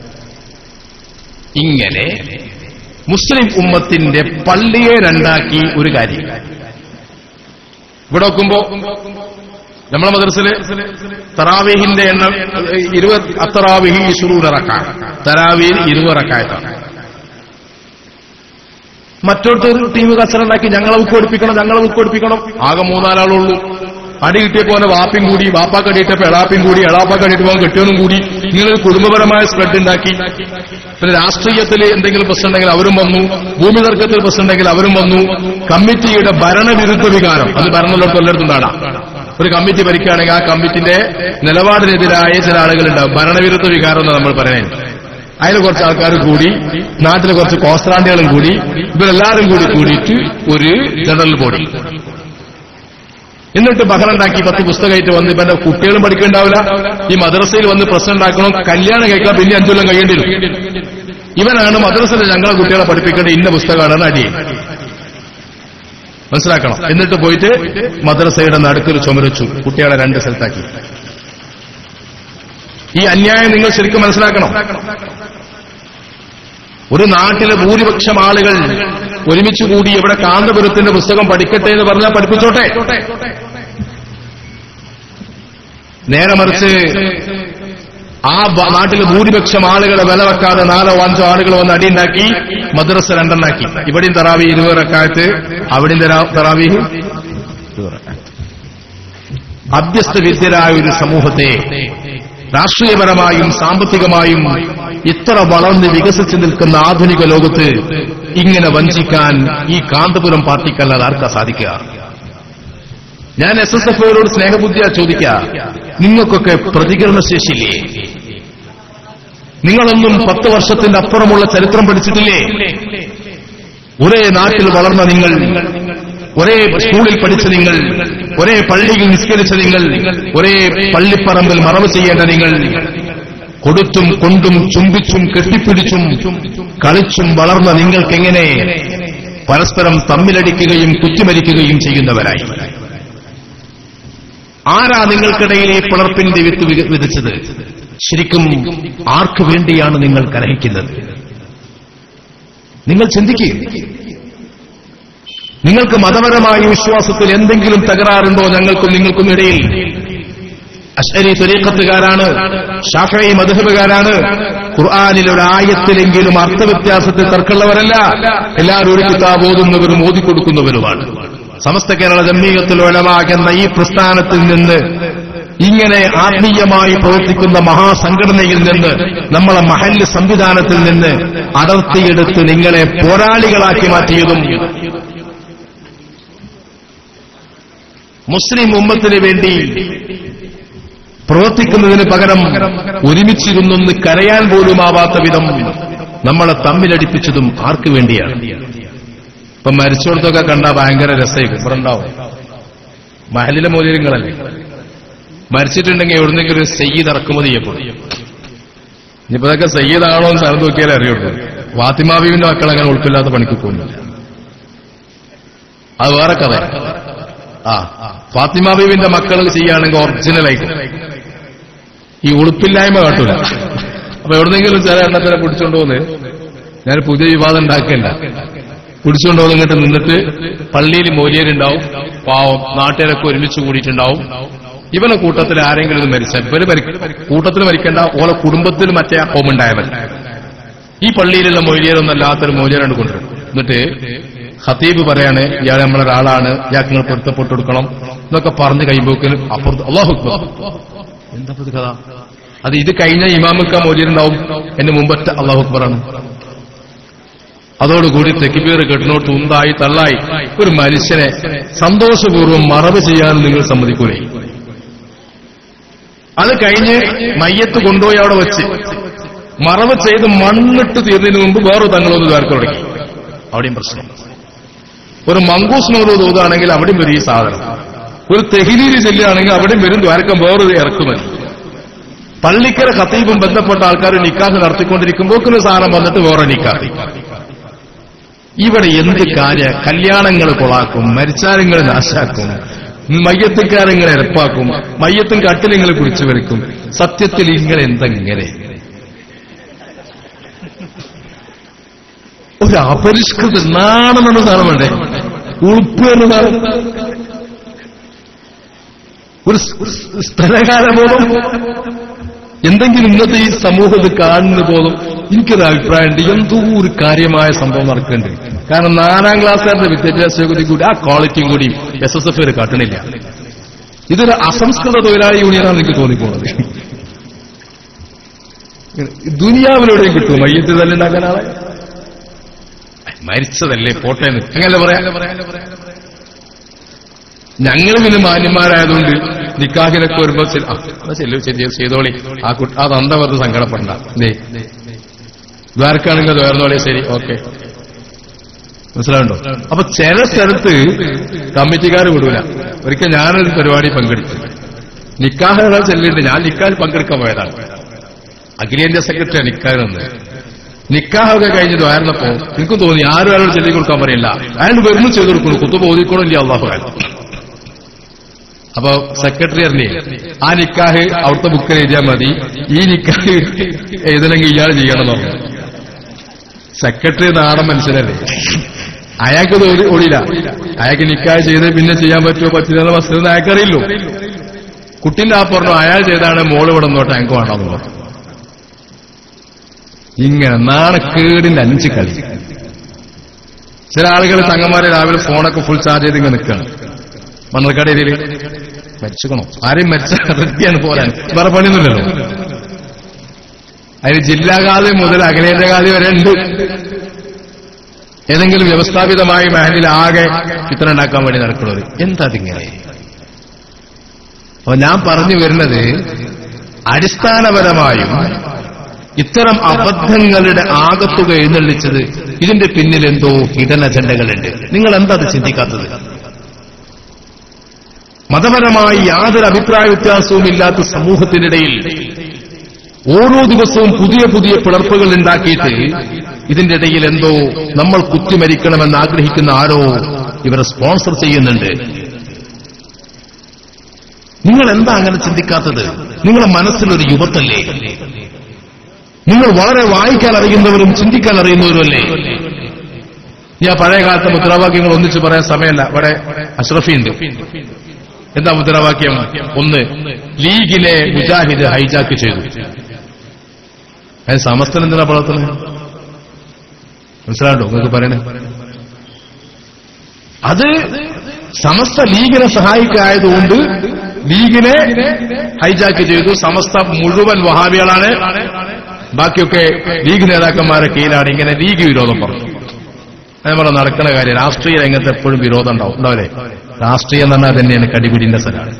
Speaker 1: ഇങ്ങനെ മുസ്ലിം ഉമ്മത്തിന്റെ പള്ളിയെ രണ്ടാക്കി ഒരു കാര്യം ഇവിടെ നോക്കുമ്പോ നമ്മളെ മദ്രസില് തറാവീഹിന്റെ എണ്ണം ഇരുപത് അത്തറാവിഹി ഇഷുറൂറക്ക തറാവീൽ ഇരുവറക്കായത്താണ് മറ്റൊരു ടീം കച്ചറുണ്ടാക്കി ഞങ്ങളെ ഉൾക്കൊടിപ്പിക്കണം ഞങ്ങളെ ഉൾക്കൊടിപ്പിക്കണം ആകെ മൂന്നാലാളുള്ളൂ അടി കിട്ടിയപ്പോ അവന്റെ വാപ്പിയും കൂടി വാപ്പാക്ക് അടിയിട്ടപ്പോ എളാപ്പിയും കൂടി എളാപ്പാക്ക് അടിയിട്ടപ്പോ കെട്ടിയവനും കൂടി ഇങ്ങനെ ഒരു കുടുംബപരമായ സ്പ്രെഡ് ഉണ്ടാക്കി പിന്നെ രാഷ്ട്രീയത്തിൽ എന്തെങ്കിലും പ്രശ്നം ഉണ്ടെങ്കിൽ അവരും വന്നു ഭൂമി തർക്കത്തിൽ പ്രശ്നം ഉണ്ടെങ്കിൽ അവരും വന്നു കമ്മിറ്റിയുടെ ഭരണവിരുദ്ധ വികാരം അത് ഭരണമുള്ളവർക്ക് എല്ലായിടത്തും കാണാം ഒരു കമ്മിറ്റി ഭരിക്കുകയാണെങ്കിൽ ആ കമ്മിറ്റിന്റെ നിലപാടിനെതിരായ ചില ആളുകളുണ്ടാവും ഭരണവിരുദ്ധ വികാരം എന്ന് നമ്മൾ പറയുന്നത് അതിൽ കുറച്ച് ആൾക്കാർ കൂടി നാട്ടിലെ കുറച്ച് കോസ്ത്രാണ്ടികളും കൂടി ഇവരെല്ലാവരും കൂടി കൂടിയിട്ട് ഒരു ജനറൽ ബോഡി എന്നിട്ട് ബഹറുണ്ടാക്കി പത്ത് പുസ്തകമായിട്ട് വന്ന് ഇവന്റെ കുട്ടികളും പഠിക്കണ്ടാവില്ല ഈ മദ്രസയിൽ വന്ന് പ്രശ്നം ഉണ്ടാക്കണം കല്യാണം കഴിക്കാൻ പിന്നെ അഞ്ചൊല്ലം കഴിയേണ്ടി വരും ഇവനാണ് മദ്രസയിൽ ഞങ്ങളെ കുട്ടികളെ പഠിപ്പിക്കേണ്ട ഇന്ന പുസ്തകമാണ് അടി മനസ്സിലാക്കണം എന്നിട്ട് പോയിട്ട് മദ്രസയുടെ നടുക്കിൽ ചുമരിച്ചു കുട്ടികളെ രണ്ട് സ്ഥലത്താക്കി ഈ അന്യായം നിങ്ങൾ ശരിക്കും മനസ്സിലാക്കണം ഒരു നാട്ടിലെ ഭൂരിപക്ഷം ആളുകൾ ഒരുമിച്ച് കൂടി ഇവിടെ കാന്തപുരത്തിന്റെ പുസ്തകം പഠിക്കട്ടെ എന്ന് പറഞ്ഞാൽ പഠിപ്പിച്ചോട്ടെ നേരെ മറിച്ച് ആ ബ- നാട്ടിലെ ഭൂരിപക്ഷം ആളുകളെ വില വെക്കാതെ നാലോ അഞ്ചോ ആളുകൾ വന്ന് അടിയുണ്ടാക്കി മദ്രസ രണ്ടെണ്ണാക്കി ഇവിടെയും തറാവി ഇരുവറക്കാലത്ത് അവിടെയും തരാ- തറാവി അഭ്യസ്ത വിദ്യരായ ഒരു സമൂഹത്തെ രാഷ്ട്രീയപരമായും സാമ്പത്തികമായും ഇത്ര വളർന്ന് വികസിച്ചു നിൽക്കുന്ന ആധുനിക ലോകത്ത് ഇങ്ങനെ വഞ്ചിക്കാൻ ഈ കാന്തപുരം പാർട്ടിക്കല്ലാതെ ആർക്കാ സാധിക്കുക ഞാൻ എസ് എസ് എഫ് ഐയോട് സ്നേഹബുദ്ധിയാ ചോദിക്ക നിങ്ങൾക്കൊക്കെ പ്രതികരണശേഷിയില്ലേ നിങ്ങളൊന്നും പത്ത് വർഷത്തിന്റെ അപ്പുറമുള്ള ചരിത്രം പഠിച്ചിട്ടില്ലേ ഒരേ നാട്ടിൽ വളർന്ന നിങ്ങൾ ഒരേ സ്കൂളിൽ പഠിച്ച നിങ്ങൾ ഒരേ പള്ളിയിൽ നിസ്കരിച്ച നിങ്ങൾ ഒരേ പള്ളിപ്പറമ്പിൽ മറവ് ചെയ്യേണ്ട നിങ്ങൾ കൊടുത്തും കൊണ്ടും ചുംബിച്ചും കെട്ടിപ്പിടിച്ചും കളിച്ചും വളർന്ന നിങ്ങൾക്കെങ്ങനെ പരസ്പരം തമ്മിലടിക്കുകയും കുത്തിമരിക്കുകയും ചെയ്യുന്നവരായി ആരാ നിങ്ങൾക്കിടയിൽ ഈ പിളർപ്പിന്റെ വിത്ത് വിക- വിതച്ചത് ശരിക്കും ആർക്കു വേണ്ടിയാണ് നിങ്ങൾ കലഹിക്കുന്നത് നിങ്ങൾ ചിന്തിക്കുക നിങ്ങൾക്ക് മതപരമായ വിശ്വാസത്തിൽ എന്തെങ്കിലും തകരാറുണ്ടോ ഞങ്ങൾക്കും നിങ്ങൾക്കും ഇടയിൽ അശ്വരി തുരീക്കത്തുകാരാണ് ഷാഫി മധുഹബുകാരാണ് ഖുർആാനിൽ ഒരു ആയത്തിലെങ്കിലും അർത്ഥവ്യത്യാസത്തിൽ തർക്കമുള്ളവരല്ല എല്ലാവരും ഒരു കിതാബ് ഓതുന്നവരും ഓതിക്കൊടുക്കുന്നവരുമാണ് സമസ്ത കേരള ജമ്മീയത്തിൽ ഒലമാകുന്ന ഈ പ്രസ്ഥാനത്തിൽ നിന്ന് ഇങ്ങനെ ആത്മീയമായി പ്രവർത്തിക്കുന്ന മഹാസംഘടനയിൽ നിന്ന് നമ്മളെ മഹല്ല് സംവിധാനത്തിൽ നിന്ന് അടർത്തിയെടുത്ത് നിങ്ങളെ പോരാളികളാക്കി മാറ്റിയതും മുസ്ലിം ഉമ്മത്തിന് വേണ്ടി പ്രവർത്തിക്കുന്നതിന് പകരം ഒരുമിച്ചിരുന്നൊന്ന് കരയാൻ പോലുമാവാത്ത വിധം നമ്മളെ തമ്മിലടിപ്പിച്ചതും ആർക്കു വേണ്ടിയാണ് ഇപ്പൊ മരിച്ചോടത്തൊക്കെ കണ്ട ഭയങ്കര രസമായിരിക്കും ഇവിടെ ഉണ്ടാവും മഹലിലെ മൂല്യങ്ങളല്ലേ മരിച്ചിട്ടുണ്ടെങ്കിൽ എവിടുന്നെങ്കിലും ഒരു സയ്യിദ് ഇറക്കുമതി ചെയ്യപ്പെടും ഇനിയിപ്പോ ഇതൊക്കെ സയ്യിദാണോ എന്ന് സ്ഥലം നോക്കിയാലേ അറിയുള്ളൂ ഫാത്തിമാബീവിന്റെ മക്കൾ അങ്ങനെ ഉൾപ്പില്ലാത്ത പണിക്ക് പോകുന്നില്ല അത് വേറെ കഥ ആ ഫാത്തിമാബീവിന്റെ മക്കൾ ചെയ്യുകയാണെങ്കിൽ ഒറിജിനലായിട്ട് ഈ ഉളുപ്പില്ലായ്മ കാട്ടൂല അപ്പൊ എവിടുന്നെങ്കിലും ചില എണ്ണത്തിനെ പിടിച്ചോണ്ട് പോന്ന് ഞാൻ പുതിയ വിവാദം ഉണ്ടാക്കില്ല പിടിച്ചുകൊണ്ട് പോകുന്ന ഇങ്ങോട്ട് നിന്നിട്ട് പള്ളിയിൽ മോലിയരുണ്ടാവും പാവം നാട്ടുകാരൊക്കെ ഒരുമിച്ച് കൂടിയിട്ടുണ്ടാവും ഇവനെ കൂട്ടത്തിൽ ആരെങ്കിലും ഇത് മരിച്ചാൽ ഇവര് മരി- കൂട്ടത്തിൽ മരിക്കേണ്ട ഓലെ കുടുംബത്തിൽ മറ്റേ ആ കോമുണ്ടായവൻ ഈ പള്ളിയിലുള്ള മൊയ്ലിയരൊന്നും അല്ലാത്തൊരു മൊയ്ലിയരാണ് കൊണ്ടുവരും എന്നിട്ട് ഹത്തീബ് പറയാണ് ഇയാൾ നമ്മളൊരാളാണ് ഇയാൾക്ക് നിങ്ങൾ പൊരുത്തപ്പെട്ടു കൊടുക്കണം എന്നൊക്കെ പറഞ്ഞ് കഴിയുമ്പോക്കിന് അപ്പുറത്ത് അള്ളാഹു അക്ബർ. എന്താ ഇപ്പൊ ഇത് കഥ അത് ഇത് കഴിഞ്ഞ ഇമാമുക്ക മൊയ്ലിയരുണ്ടാവും എന്റെ മുമ്പത്തെ അള്ളാഹു അക്ബറാണ് അതോടുകൂടി തെക്കിബീർ കെട്ടിനോട്ട് ഉന്തായി തള്ളായി ഒരു മനുഷ്യനെ സന്തോഷപൂർവ്വം മറവ് ചെയ്യാൻ നിങ്ങൾ സമ്മതിക്കൂലേ അത് കഴിഞ്ഞ് മയ്യത്ത് കൊണ്ടുപോയി അവിടെ വെച്ച് മറവ് ചെയ്ത് മണ്ണിട്ട് തീർന്നതിന് മുമ്പ് വേറെ തങ്ങളൊന്ന് വേർക്ക തുടങ്ങി അവിടെയും പ്രശ്നം ഒരു മങ്കൂസ് നോട് തോതുകയാണെങ്കിൽ അവിടെയും വരും ഈ സാധനം ഒരു തെഹിലീര് ചെല്ലുകയാണെങ്കിൽ അവിടെയും വരും ദ്വാരക്കം വേറൊരു ഇറക്കുമതി പള്ളിക്കര ഖത്തീബും ബന്ധപ്പെട്ട ആൾക്കാർ നിക്കാഹ് നടത്തിക്കൊണ്ടിരിക്കുമ്പോൾ ഒരു സാധനം വന്നിട്ട് വേറെ നിക്കാഹ് ഇവിടെ എന്ത് കാര്യ കല്യാണങ്ങൾ കൊളാക്കും മരിച്ചാരങ്ങൾ നാശാക്കും മയ്യത്തുകാരങ്ങൾ എരപ്പാക്കും മയ്യത്തും കട്ടിലിങ്ങൾ പിടിച്ചു വരയ്ക്കും സത്യത്തിൽ ഇങ്ങനെ എന്തെങ്ങനെ ഒരു അപരിഷ്കൃത നാണം എന്ന സാധനം വേണ്ടേ ഉളുപ്പ് എന്ന സാധനം ഒരു സ് സ്ഥലകാലബോധം എന്തെങ്കിലും ഇന്നത്തെ ഈ സമൂഹത്തിൽ കാണുന്ന ബോധം എനിക്കൊരു അഭിപ്രായമുണ്ട് എന്തോ ഒരു കാര്യമായ സംഭവം നടക്കുന്നുണ്ട് കാരണം നാലാം ക്ലാസ്സുകാരുടെ വിദ്യാഭ്യാസ യോഗ്യതയും കൂടി ആ ക്വാളിറ്റിയും കൂടി എസ് എസ് എഫ് കാട്ടണില്ല ഇതൊരു അസംസ്കൃത തൊഴിലാളി യൂണിയനാണ് എനിക്ക് തോന്നിപ്പോണത് ദുനിയാവിലൂടെയും കിട്ടും മയ്യത്ത് തന്നെ ഉണ്ടാക്കാൻ ആളെ മരിച്ചതല്ലേ പോട്ടേന്ന് അങ്ങനെ പറയാ ഞങ്ങൾ പിന്നെ മാന്യന്മാരായതുകൊണ്ട് നിക്കാഹിനൊക്കെ വരുമ്പോ ശരി, ആ, എന്നാ ചെല്ലു ശരി ചെയ്തോളി ആ കുട്ടി ആ തന്ത വെറുതെ സങ്കടപ്പെടണ്ട ദേ ദ്വാരക്കാണെങ്കിൽ അത് വേർന്നോളെ ശരി ഓക്കെ മനസ്സിലാവുണ്ടോ അപ്പൊ ചില സ്ഥലത്ത് കമ്മിറ്റിക്കാർ വിടൂല ഒരിക്കൽ ഞാനൊരു പരിപാടി പങ്കെടുത്തു നിക്കാഹുകൾ ചെല്ലിണ്ട് ഞാൻ നിക്കാഹിൽ പങ്കെടുക്കാൻ പോയതാണ് അഖിലേന്ത്യാ സെക്രട്ടറി നിക്കാഹിൽ നിക്കാഹൊക്കെ കഴിഞ്ഞ് ദ്വാരുന്നപ്പോ എനിക്കും തോന്നി ആരും അയാളോട് ചൊല്ലി കൊടുക്കാൻ പറയില്ല അയാൾ വരുന്നു ചെയ്തു കൊടുക്കുന്നു കുത്തുബ ഓതിക്കോളും ഇല്ല അള്ളാഹു അയാൾ അപ്പൊ സെക്രട്ടറി അറിഞ്ഞേ ആ നിക്കാഹ് അവിടുത്തെ ബുക്കിൽ എഴുതിയാൽ മതി ഈ നിക്കാഹ് എഴുതണമെങ്കിൽ ഇയാൾ ചെയ്യണം എന്ന് പറഞ്ഞു സെക്രട്ടറി നാടൻ മനുഷ്യനല്ലേ അയാൾക്ക് ഇത് ഓടി- ഓടിയില്ല അയാൾക്ക് നിക്കാഹ് ചെയ്ത് പിന്നെ ചെയ്യാൻ പറ്റുമോ പറ്റില്ല എന്ന വസ്തുത അയാൾക്കറിയില്ലോ കുട്ടിന്റെ ആ പറഞ്ഞു അയാൾ ചെയ്താണ് മോള് ഇവിടെ നിന്നോട്ട് ഞങ്ങൾക്ക് വേണമെന്ന് പറഞ്ഞു ഇങ്ങനെ നാണക്കേടിന്റെ അഞ്ച് കളി ചില ആളുകൾ തങ്ങന്മാരെ രാവിലെ ഫോണൊക്കെ ഫുൾ ചാർജ് ചെയ്ത് ഇങ്ങനെ നിൽക്കുകയാണ് മണ്ണർക്കാട് ഏരിയയിൽ മരിച്ചുക്കണോ ആരെയും മരിച്ച റെഡിയാണ് പോരാൻ വേറെ പണിയൊന്നുമില്ലല്ലോ അതിന് ജില്ലാകാതി മുതൽ അഖിലേന്ത്യാകാതി വരെ ഉണ്ട് ഏതെങ്കിലും വ്യവസ്ഥാപിതമായ മേഖലയിൽ ആകെ ചിത്രം ഉണ്ടാക്കാൻ വേണ്ടി നടക്കുന്നത് എന്താ അതിങ്ങനെ അപ്പൊ ഞാൻ പറഞ്ഞു വരുന്നത് അടിസ്ഥാനപരമായും ഇത്തരം അബദ്ധങ്ങളുടെ ആകത്തുക എഴുന്നള്ളിച്ചത് ഇതിന്റെ പിന്നിൽ എന്തോ ഹിഡൻ അജണ്ടകളുണ്ട് നിങ്ങൾ എന്താ അത് ചിന്തിക്കാത്തത് മതപരമായി യാതൊരു അഭിപ്രായ വ്യത്യാസവും ഇല്ലാത്ത സമൂഹത്തിനിടയിൽ ഓരോ ദിവസവും പുതിയ പുതിയ പിളർപ്പുകൾ ഉണ്ടാക്കിയിട്ട് ഇതിന്റെ ഇടയിൽ എന്തോ നമ്മൾ കുത്തിമരിക്കണമെന്ന് ആഗ്രഹിക്കുന്ന ആരോ ഇവരെ സ്പോൺസർ ചെയ്യുന്നുണ്ട് നിങ്ങൾ എന്താ അങ്ങനെ ചിന്തിക്കാത്തത് നിങ്ങളുടെ മനസ്സിലൊരു യുവത്തല്ലേ നിങ്ങൾ വളരെ വായിക്കാൻ അറിയുന്നവരും ചിന്തിക്കാൻ അറിയുന്നവരുമല്ലേ ഞാൻ പഴയ കാലത്തെ മുദ്രാവാക്യങ്ങൾ ഒന്നിച്ച് പറയാൻ സമയമല്ല ഇവിടെ അഷ്റഫിയുണ്ട് എന്താ മുദ്രാവാക്യം ഒന്ന് ലീഗിനെ മുജാഹിദ് ഹൈജാക്ക് ചെയ്തു അതിന് സമസ്തൻ എന്തിനാ വളർത്തുന്നത് മനസ്സിലാണ്ടോ നിങ്ങൾക്ക് പറയണേ അത് സമസ്ത ലീഗിനെ സഹായിക്കായതുകൊണ്ട് ലീഗിനെ ഹൈജാക്ക് ചെയ്തു സമസ്ത മുഴുവൻ വഹാബികളാണ് ബാക്കിയൊക്കെ ലീഗ് നേതാക്കന്മാരെ കീഴിലാണ് ഇങ്ങനെ ലീഗ് വിരോധം പറഞ്ഞു അതേപോലെ നടക്കുന്ന കാര്യം രാഷ്ട്രീയ രംഗത്ത് എപ്പോഴും വിരോധം ഉണ്ടാവും ഉണ്ടാവില്ലേ രാഷ്ട്രീയം എന്ന് പറഞ്ഞാൽ തന്നെയാണ് കടിപിടിന്റെ സ്ഥലമാണ്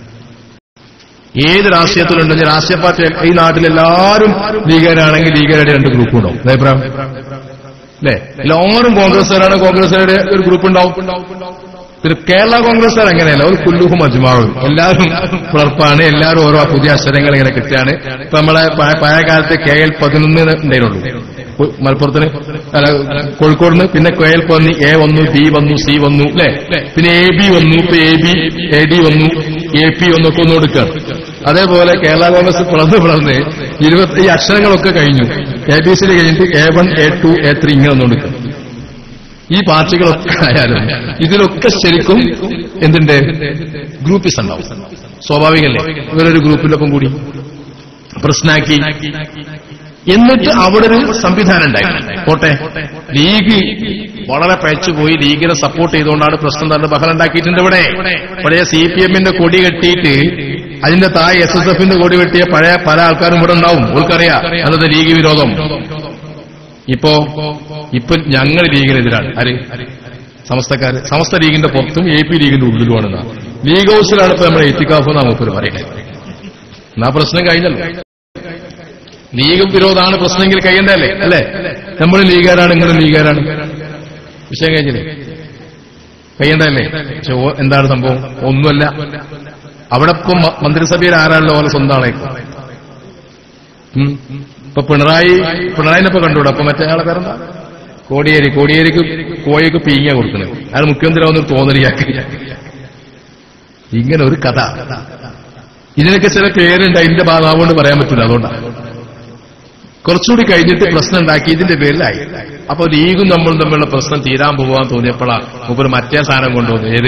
Speaker 1: ഏത് രാഷ്ട്രീയത്തിലുണ്ടെങ്കിൽ രാഷ്ട്രീയ പാർട്ടി ഈ നാട്ടിലെല്ലാവരും ലീഗരാണെങ്കിൽ ലീഗരുടെ രണ്ട് ഗ്രൂപ്പ് ഉണ്ടാവും അഭിപ്രായം അല്ലേ എല്ലാവരും കോൺഗ്രസ്സുകാരാണ് കോൺഗ്രസ്സുകാരുടെ ഒരു ഗ്രൂപ്പ് ഉണ്ടാവും പിന്നെ കേരള കോൺഗ്രസ്സുകാർ അങ്ങനെയല്ല ഒരു കുല്ലുഹും അജ്മാവും എല്ലാവരും പുലർപ്പാണ് എല്ലാവരും ഓരോ പുതിയ അക്ഷരങ്ങൾ ഇങ്ങനെ കിട്ടുകയാണ് ഇപ്പൊ നമ്മളെ പഴയ പഴയ കാലത്ത് കെ എൽ പതിനൊന്ന് ഉണ്ടായിരുന്നുള്ളൂ കു- മലപ്പുറത്തിന് അല്ല കോഴിക്കോടിന് പിന്നെ കെ എൽ പതിനൊന്ന് എ വന്നു ബി വന്നു സി വന്നു അല്ലെ പിന്നെ എ ബി വന്നു ഇപ്പൊ എ ബി എ ഡി വന്നു എ പി ഒന്നൊക്കെ ഒന്ന് കൊടുക്കുകയാണ് അതേപോലെ കേരള കോൺഗ്രസ് പിളർന്ന് പിളർന്ന് ഇരുപത്തി ഈ അക്ഷരങ്ങളൊക്കെ കഴിഞ്ഞു എ ബി സിയിൽ കഴിഞ്ഞിട്ട് A one A two A three ഇങ്ങനെ ഒന്ന് കൊടുക്കുക ഈ പാർട്ടികളൊക്കെ ആയാലും ഇതിലൊക്കെ ശരിക്കും എന്തിന്റെ ഗ്രൂപ്പിസ് ഉണ്ടാവും സ്വാഭാവികല്ലേ ഇവരൊരു ഗ്രൂപ്പിലൊപ്പം കൂടി പ്രശ്നാക്കി എന്നിട്ട് അവിടെ ഒരു സംവിധാനം ഉണ്ടായി പോട്ടെ ലീഗ് വളരെ പഴച്ചുപോയി ലീഗിനെ സപ്പോർട്ട് ചെയ്തുകൊണ്ടാണ് പ്രശ്നം തന്നെ ബഹളം ഉണ്ടാക്കിയിട്ടുണ്ട് ഇവിടെ പഴയ സി പി എമ്മിന്റെ കൊടി കെട്ടിയിട്ട് അതിന്റെ താഴെ എസ് എസ് എഫിന്റെ കൊടി കെട്ടിയ പഴയ പല ആൾക്കാരും ഇവിടെ ഉണ്ടാവും ഓൾക്കറിയാം അന്നത്തെ ലീഗ് വിരോധം ഇപ്പോ ഇപ്പൊ ഞങ്ങൾ ലീഗിനെതിരാണ് ആര് സമസ്തക്കാര് സമസ്ത ലീഗിന്റെ പുറത്തും എ പി ലീഗിന്റെ ഉള്ളിലുമാണ് നാം. ലീഗ് ഹൗസിലാണ് ഇപ്പൊ നമ്മുടെ എത്തിക്കാഫ് എന്നാ മൂപ്പര് പറയുന്നത് എന്നാ പ്രശ്നം കഴിഞ്ഞല്ലോ ലീഗ് വിരോധമാണ് പ്രശ്നമെങ്കിൽ കഴിയണ്ടല്ലേ അല്ലേ നമ്മൾ ലീഗുകാരാണ് നിങ്ങൾ ലീഗുകാരാണ് വിഷയം കഴിഞ്ഞില്ലേ കഴിയണ്ടല്ലേ പക്ഷെ ഓ- എന്താണ് സംഭവം ഒന്നുമല്ല അവിടെ ഇപ്പം മ- മന്ത്രിസഭയിൽ ആരാണല്ലോ ഓരോ സ്വന്തം ആളേക്കും ഉം. ഇപ്പൊ പിണറായി പിണറായിനെ ഇപ്പൊ കണ്ടുകൂടെ അപ്പൊ മറ്റേ ആളെ പേരെന്താ കോടിയേരി കോടിയേരിക്ക് കോഴിക്ക് പീങ്ങ കൊടുക്കുന്നത് അയാൾ മുഖ്യമന്ത്രിയാവുന്ന തോന്നലിയാക്കി ഇങ്ങനെ ഒരു കഥ ഇതിനൊക്കെ ചില പേരുണ്ട് അതിന്റെ ഭാഗമാവുകൊണ്ട് പറയാൻ പറ്റില്ല അതുകൊണ്ടാണ് കുറച്ചുകൂടി കഴിഞ്ഞിട്ട് പ്രശ്നം ഉണ്ടാക്കി ഇതിന്റെ പേരിലായി അപ്പൊ ലീഗും നമ്മളും തമ്മിലുള്ള പ്രശ്നം തീരാൻ പോകാൻ തോന്നിയപ്പോഴാണ് മുമ്പ് മറ്റേ സാധനം കൊണ്ടുവന്നു ഏത്